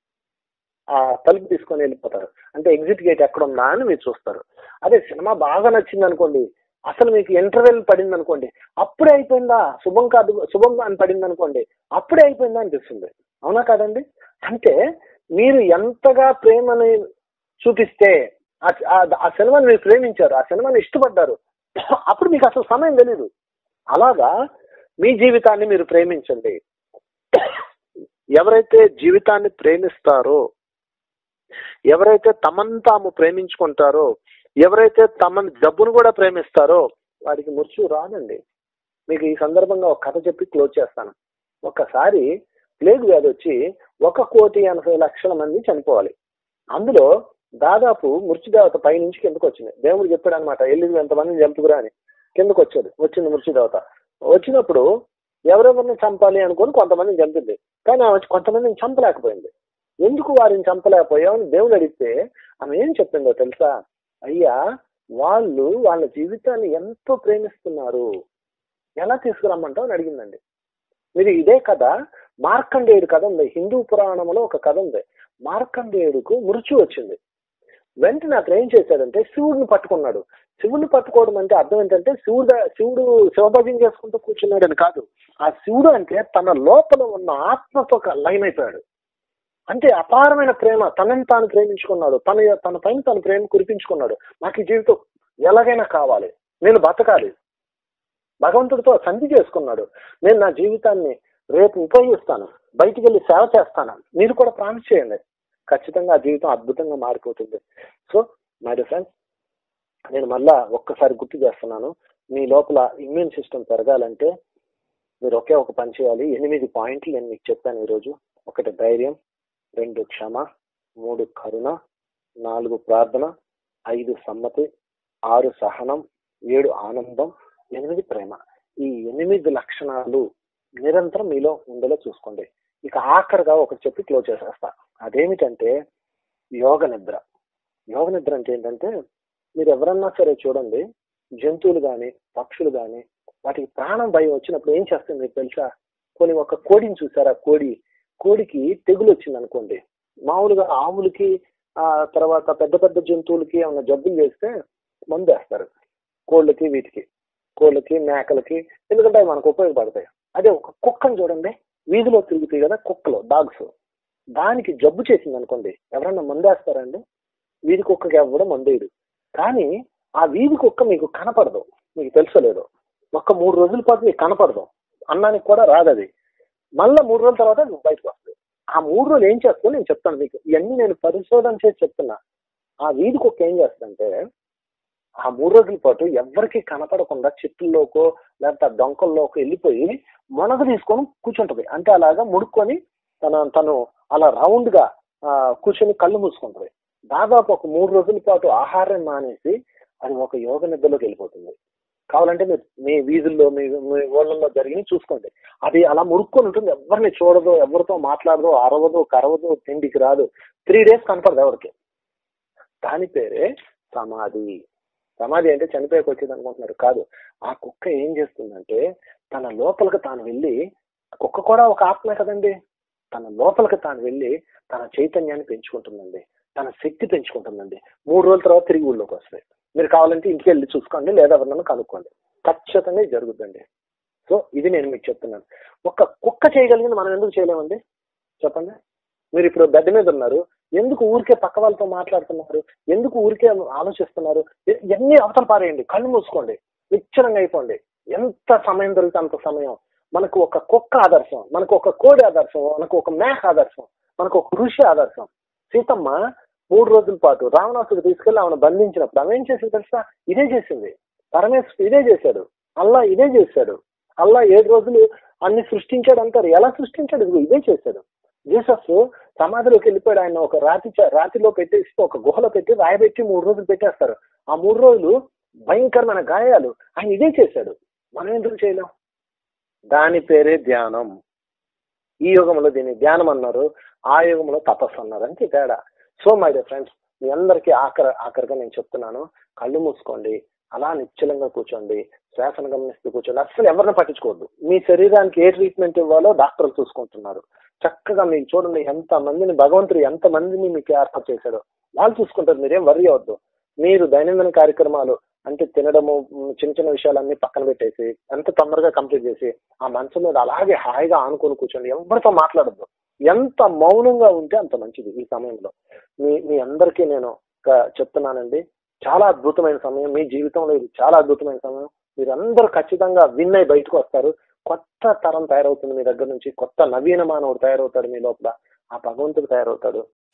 ఆ తలుపు తీసుకొని వెళ్ళిపోతారు అంటే ఎగ్జిట్ గేట్ ఎక్కడ ఉందా అని మీరు చూస్తారు అదే సినిమా బాగా నచ్చింది అనుకోండి అసలు మీకు ఇంటర్వెల్ పడింది అనుకోండి అప్పుడే అయిపోయిందా శుభం కాదు శుభం అని పడింది అనుకోండి అప్పుడే అయిపోయిందా అనిపిస్తుంది అవునా కాదండి అంటే మీరు ఎంతగా ప్రేమని చూపిస్తే ఆ- ఆ- ఆ సినిమాని మీరు ప్రేమించారు ఆ సినిమాని ఇష్టపడ్డారు అప్పుడు మీకు అసలు సమయం తెలియదు అలాగా మీ జీవితాన్ని మీరు ప్రేమించండి ఎవరైతే జీవితాన్ని ప్రేమిస్తారో ఎవరైతే తమను తాము ప్రేమించుకుంటారో ఎవరైతే తమ డబ్బును కూడా ప్రేమిస్తారో వాడికి మృత్యు రాదండి మీకు ఈ సందర్భంగా ఒక కథ చెప్పి క్లోజ్ చేస్తాను ఒకసారి ప్లేగ్ వ్యాధి వచ్చి ఒక కోటి ఎనభై లక్షల మంది చనిపోవాలి అందులో దాదాపు మృత్యుదేవత పైనుంచి కిందకు వచ్చింది దేవుడు చెప్పాడు అనమాట వెళ్ళి ఎంతమందిని చంపుకురా అని కిందకు వచ్చాడు వచ్చింది మృత్యుదేవత వచ్చినప్పుడు ఎవరెవరిని చంపాలి అనుకుని కొంతమందిని చంపింది కానీ ఆమె కొంతమందిని చంపలేకపోయింది ఎందుకు వారిని చంపలేకపోయామని దేవుడు అడిగితే ఆమె ఏం చెప్పిందో తెలుసా అయ్యా వాళ్ళు వాళ్ళ జీవితాన్ని ఎంతో ప్రేమిస్తున్నారు ఎలా తీసుకురమ్మంటావు అని అడిగిందండి మీరు ఇదే కథ మార్కండేయుడు కథ ఉంది హిందూ పురాణంలో ఒక కథ ఉంది మార్కండేయుడుకు మృత్యు వచ్చింది వెంటనే అతను ఏం చేశాడంటే శివుడిని పట్టుకున్నాడు శివుడిని పట్టుకోవడం అంటే అర్థం ఏంటంటే శివుడు శివుడు శివభజన చేసుకుంటూ కూర్చున్నాడని కాదు ఆ శివుడు అంటే తన లోపల ఉన్న ఆత్మతో ఒక లైన్ అయిపోయాడు అంటే అపారమైన ప్రేమ తనని తాను ప్రేమించుకున్నాడు తన తన పైన తన ప్రేమ కురిపించుకున్నాడు నాకు ఈ జీవితం ఎలాగైనా కావాలి నేను బతకాలి భగవంతుడితో సంధి చేసుకున్నాడు నేను నా జీవితాన్ని రేపు ఉపయోగిస్తాను బయటికి వెళ్ళి సేవ చేస్తాను మీరు కూడా ప్రామిస్ చేయండి ఖచ్చితంగా ఆ జీవితం అద్భుతంగా మారిపోతుంది సో మై డియర్ ఫ్రెండ్స్ నేను మళ్ళా ఒక్కసారి గుర్తు చేస్తున్నాను మీ లోపల ఇమ్యూన్ సిస్టమ్ పెరగాలంటే మీరు ఒకే ఒక పని చేయాలి ఎనిమిది పాయింట్లు నేను మీకు చెప్పాను ఈరోజు ఒకటి ధైర్యం రెండు క్షమ మూడు కరుణ నాలుగు ప్రార్థన ఐదు సమ్మతి ఆరు సహనం ఏడు ఆనందం ఎనిమిది ప్రేమ ఈ ఎనిమిది లక్షణాలు నిరంతరం మీలో ఉండేలా చూసుకోండి ఇక ఆఖరిగా ఒకటి చెప్పి క్లోజ్ చేసేస్తా అదేమిటంటే యోగ నిద్ర యోగ నిద్ర అంటే ఏంటంటే మీరు ఎవరన్నా సరే చూడండి జంతువులు కానీ పక్షులు కానీ వాటికి ప్రాణం భయం వచ్చినప్పుడు ఏం చేస్తుంది మీకు తెలుసా కొన్ని ఒక కోడిని చూసారా కోడి కోడికి తెగులు వచ్చింది అనుకోండి మామూలుగా ఆవులకి ఆ తర్వాత పెద్ద పెద్ద జంతువులకి ఏమైనా జబ్బులు చేస్తే మందు వేస్తారు కోళ్ళకి వీటికి కోళ్ళకి మేకలకి ఎందుకంటే అవి మనకు ఉపయోగపడతాయి అదే ఒక కుక్కను చూడండి వీధిలో తిరుగుతాయి కదా కుక్కలు డాగ్స్ దానికి జబ్బు చేసింది అనుకోండి ఎవరన్నా మందు వేస్తారండి వీధి కుక్కకి ఎవ్వడం మందేయడు కానీ ఆ వీధి కుక్క మీకు కనపడదు మీకు తెలుసలేదు ఒక్క మూడు రోజుల పాటు మీకు కనపడదు అన్నానికి కూడా రాదు అది మళ్ళీ మూడు రోజుల తర్వాత అది బయటకు వస్తుంది ఆ మూడు రోజులు ఏం చేస్తుందో నేను చెప్తాను మీకు ఇవన్నీ నేను పరిశోధన చేసి చెప్తున్నా ఆ వీధి కుక్క ఏం చేస్తుందంటే ఆ మూడు రోజుల పాటు ఎవ్వరికి కనపడకుండా చెట్టుల్లోకో లేకపోతే ఆ డొంకల్లోకి వెళ్ళిపోయి మొనగ తీసుకొని కూర్చుంటది అంటే అలాగా ముడుక్కొని తన తను అలా రౌండ్ గా ఆ, కూర్చొని కళ్ళు మూసుకుంటది దాదాపు ఒక మూడు రోజుల పాటు ఆహారం మానేసి అది ఒక యోగ నిద్రలోకి వెళ్ళిపోతుంది కావాలంటే మీరు మీ వీధుల్లో మీ మీ ఊళ్ళల్లో జరిగి చూసుకోండి అది అలా మురుక్కొని ఉంటుంది ఎవరిని చూడదు ఎవరితో మాట్లాడదు అరవదు కరవదు తిండికి రాదు త్రీ డేస్ కనపడదు ఎవరికి దాని పేరే సమాధి సమాధి అంటే చనిపోయాక వచ్చేది అనుకుంటున్నారు కాదు ఆ కుక్క ఏం చేస్తుందంటే తన లోపలికి తాను వెళ్ళి కుక్క కూడా ఒక ఆత్మే కదండి తన లోపలికి తాను వెళ్ళి తన చైతన్యాన్ని పెంచుకుంటుందండి తన శక్తి పెంచుకుంటుందండి మూడు రోజుల తర్వాత తిరిగి ఊళ్ళోకి వస్తాయి మీరు కావాలంటే ఇంటికి వెళ్ళి చూసుకోండి లేదా ఎవరినైనా కనుక్కోండి ఖచ్చితంగా ఇది జరుగుతుందండి సో ఇది నేను మీకు చెప్తున్నాను ఒక కుక్క చేయగలిగింది మనం ఎందుకు చేయలేమండి చెప్పండి మీరు ఇప్పుడు బెడ్ మీద ఉన్నారు ఎందుకు ఊరికే పక్క వాళ్ళతో మాట్లాడుతున్నారు ఎందుకు ఊరికే ఆలోచిస్తున్నారు ఇ- ఇవన్నీ అవతల పారేయండి కళ్ళు మూసుకోండి విచ్చరంగా అయిపోండి ఎంత సమయం దొరికితే అంత సమయం మనకు ఒక కుక్క ఆదర్శం మనకు ఒక కోడి ఆదర్శం మనకు ఒక మేక ఆదర్శం మనకు ఒక ఋషి ఆదర్శం సీతమ్మ మూడు రోజుల పాటు రావణాసుడు తీసుకెళ్లి ఆమెను బంధించినప్పుడు ఆమె ఏం చేసింది తెలుసా ఇదే చేసింది పరమేశ్వరుడు ఇదే చేశాడు అల్లా ఇదే చేశాడు అల్లా ఏడు రోజులు అన్ని సృష్టించాడు అంటారు ఎలా సృష్టించాడు ఇదిగో ఇదే చేశాడు జీసస్ సమాధిలోకి వెళ్ళిపోయాడు ఆయన ఒక రాతి చ- రాతిలో పెట్టేసి ఒక గుహలో పెట్టి రాయబెట్టి మూడు రోజులు పెట్టేస్తారు ఆ మూడు రోజులు భయంకరమైన గాయాలు ఆయన ఇదే చేశాడు మనం ఎందుకు చేయలేం దాని పేరే ధ్యానం ఈ యుగంలో దీన్ని ధ్యానం అన్నారు ఆ యుగంలో తపస్సు అన్నారు అంతే తేడా సో మై డియర్ ఫ్రెండ్స్ మీ అందరికీ ఆఖరి ఆఖరిగా నేను చెప్తున్నాను కళ్ళు మూసుకోండి అలా నిశ్చలంగా కూర్చోండి శ్వాసను గమనిస్తూ కూర్చోండి అస్సలు ఎవరిని పట్టించుకోవద్దు మీ శరీరానికి ఏ ట్రీట్మెంట్ ఇవ్వాలో డాక్టర్లు చూసుకుంటున్నారు చక్కగా మీకు చూడండి ఎంత మందిని భగవంతుడు ఎంత మందిని మీకు ఏర్పాటు చేశాడో వాళ్ళు చూసుకుంటారు మీరేం వర్రీ అవ్వద్దు మీరు దైనందిన కార్యక్రమాలు అంటే తినడము ఉమ్, చిన్న చిన్న విషయాలన్నీ పక్కన పెట్టేసి ఎంత తొందరగా కంప్లీట్ చేసి ఆ మనసు మీద అలాగే హాయిగా ఆనుకొని కూర్చోండి ఎవరితో మాట్లాడద్దు ఎంత మౌనంగా ఉంటే అంత మంచిది ఈ సమయంలో మీ మీ అందరికీ నేను ఒక చెప్తున్నానండి చాలా అద్భుతమైన సమయం మీ జీవితంలో ఇది చాలా అద్భుతమైన సమయం మీరందరూ ఖచ్చితంగా విన్ అయి బయటకు వస్తారు కొత్త తరం తయారవుతుంది మీ దగ్గర నుంచి కొత్త నవీన మానవుడు తయారవుతాడు మీ లోపల ఆ భగవంతుడు తయారవుతాడు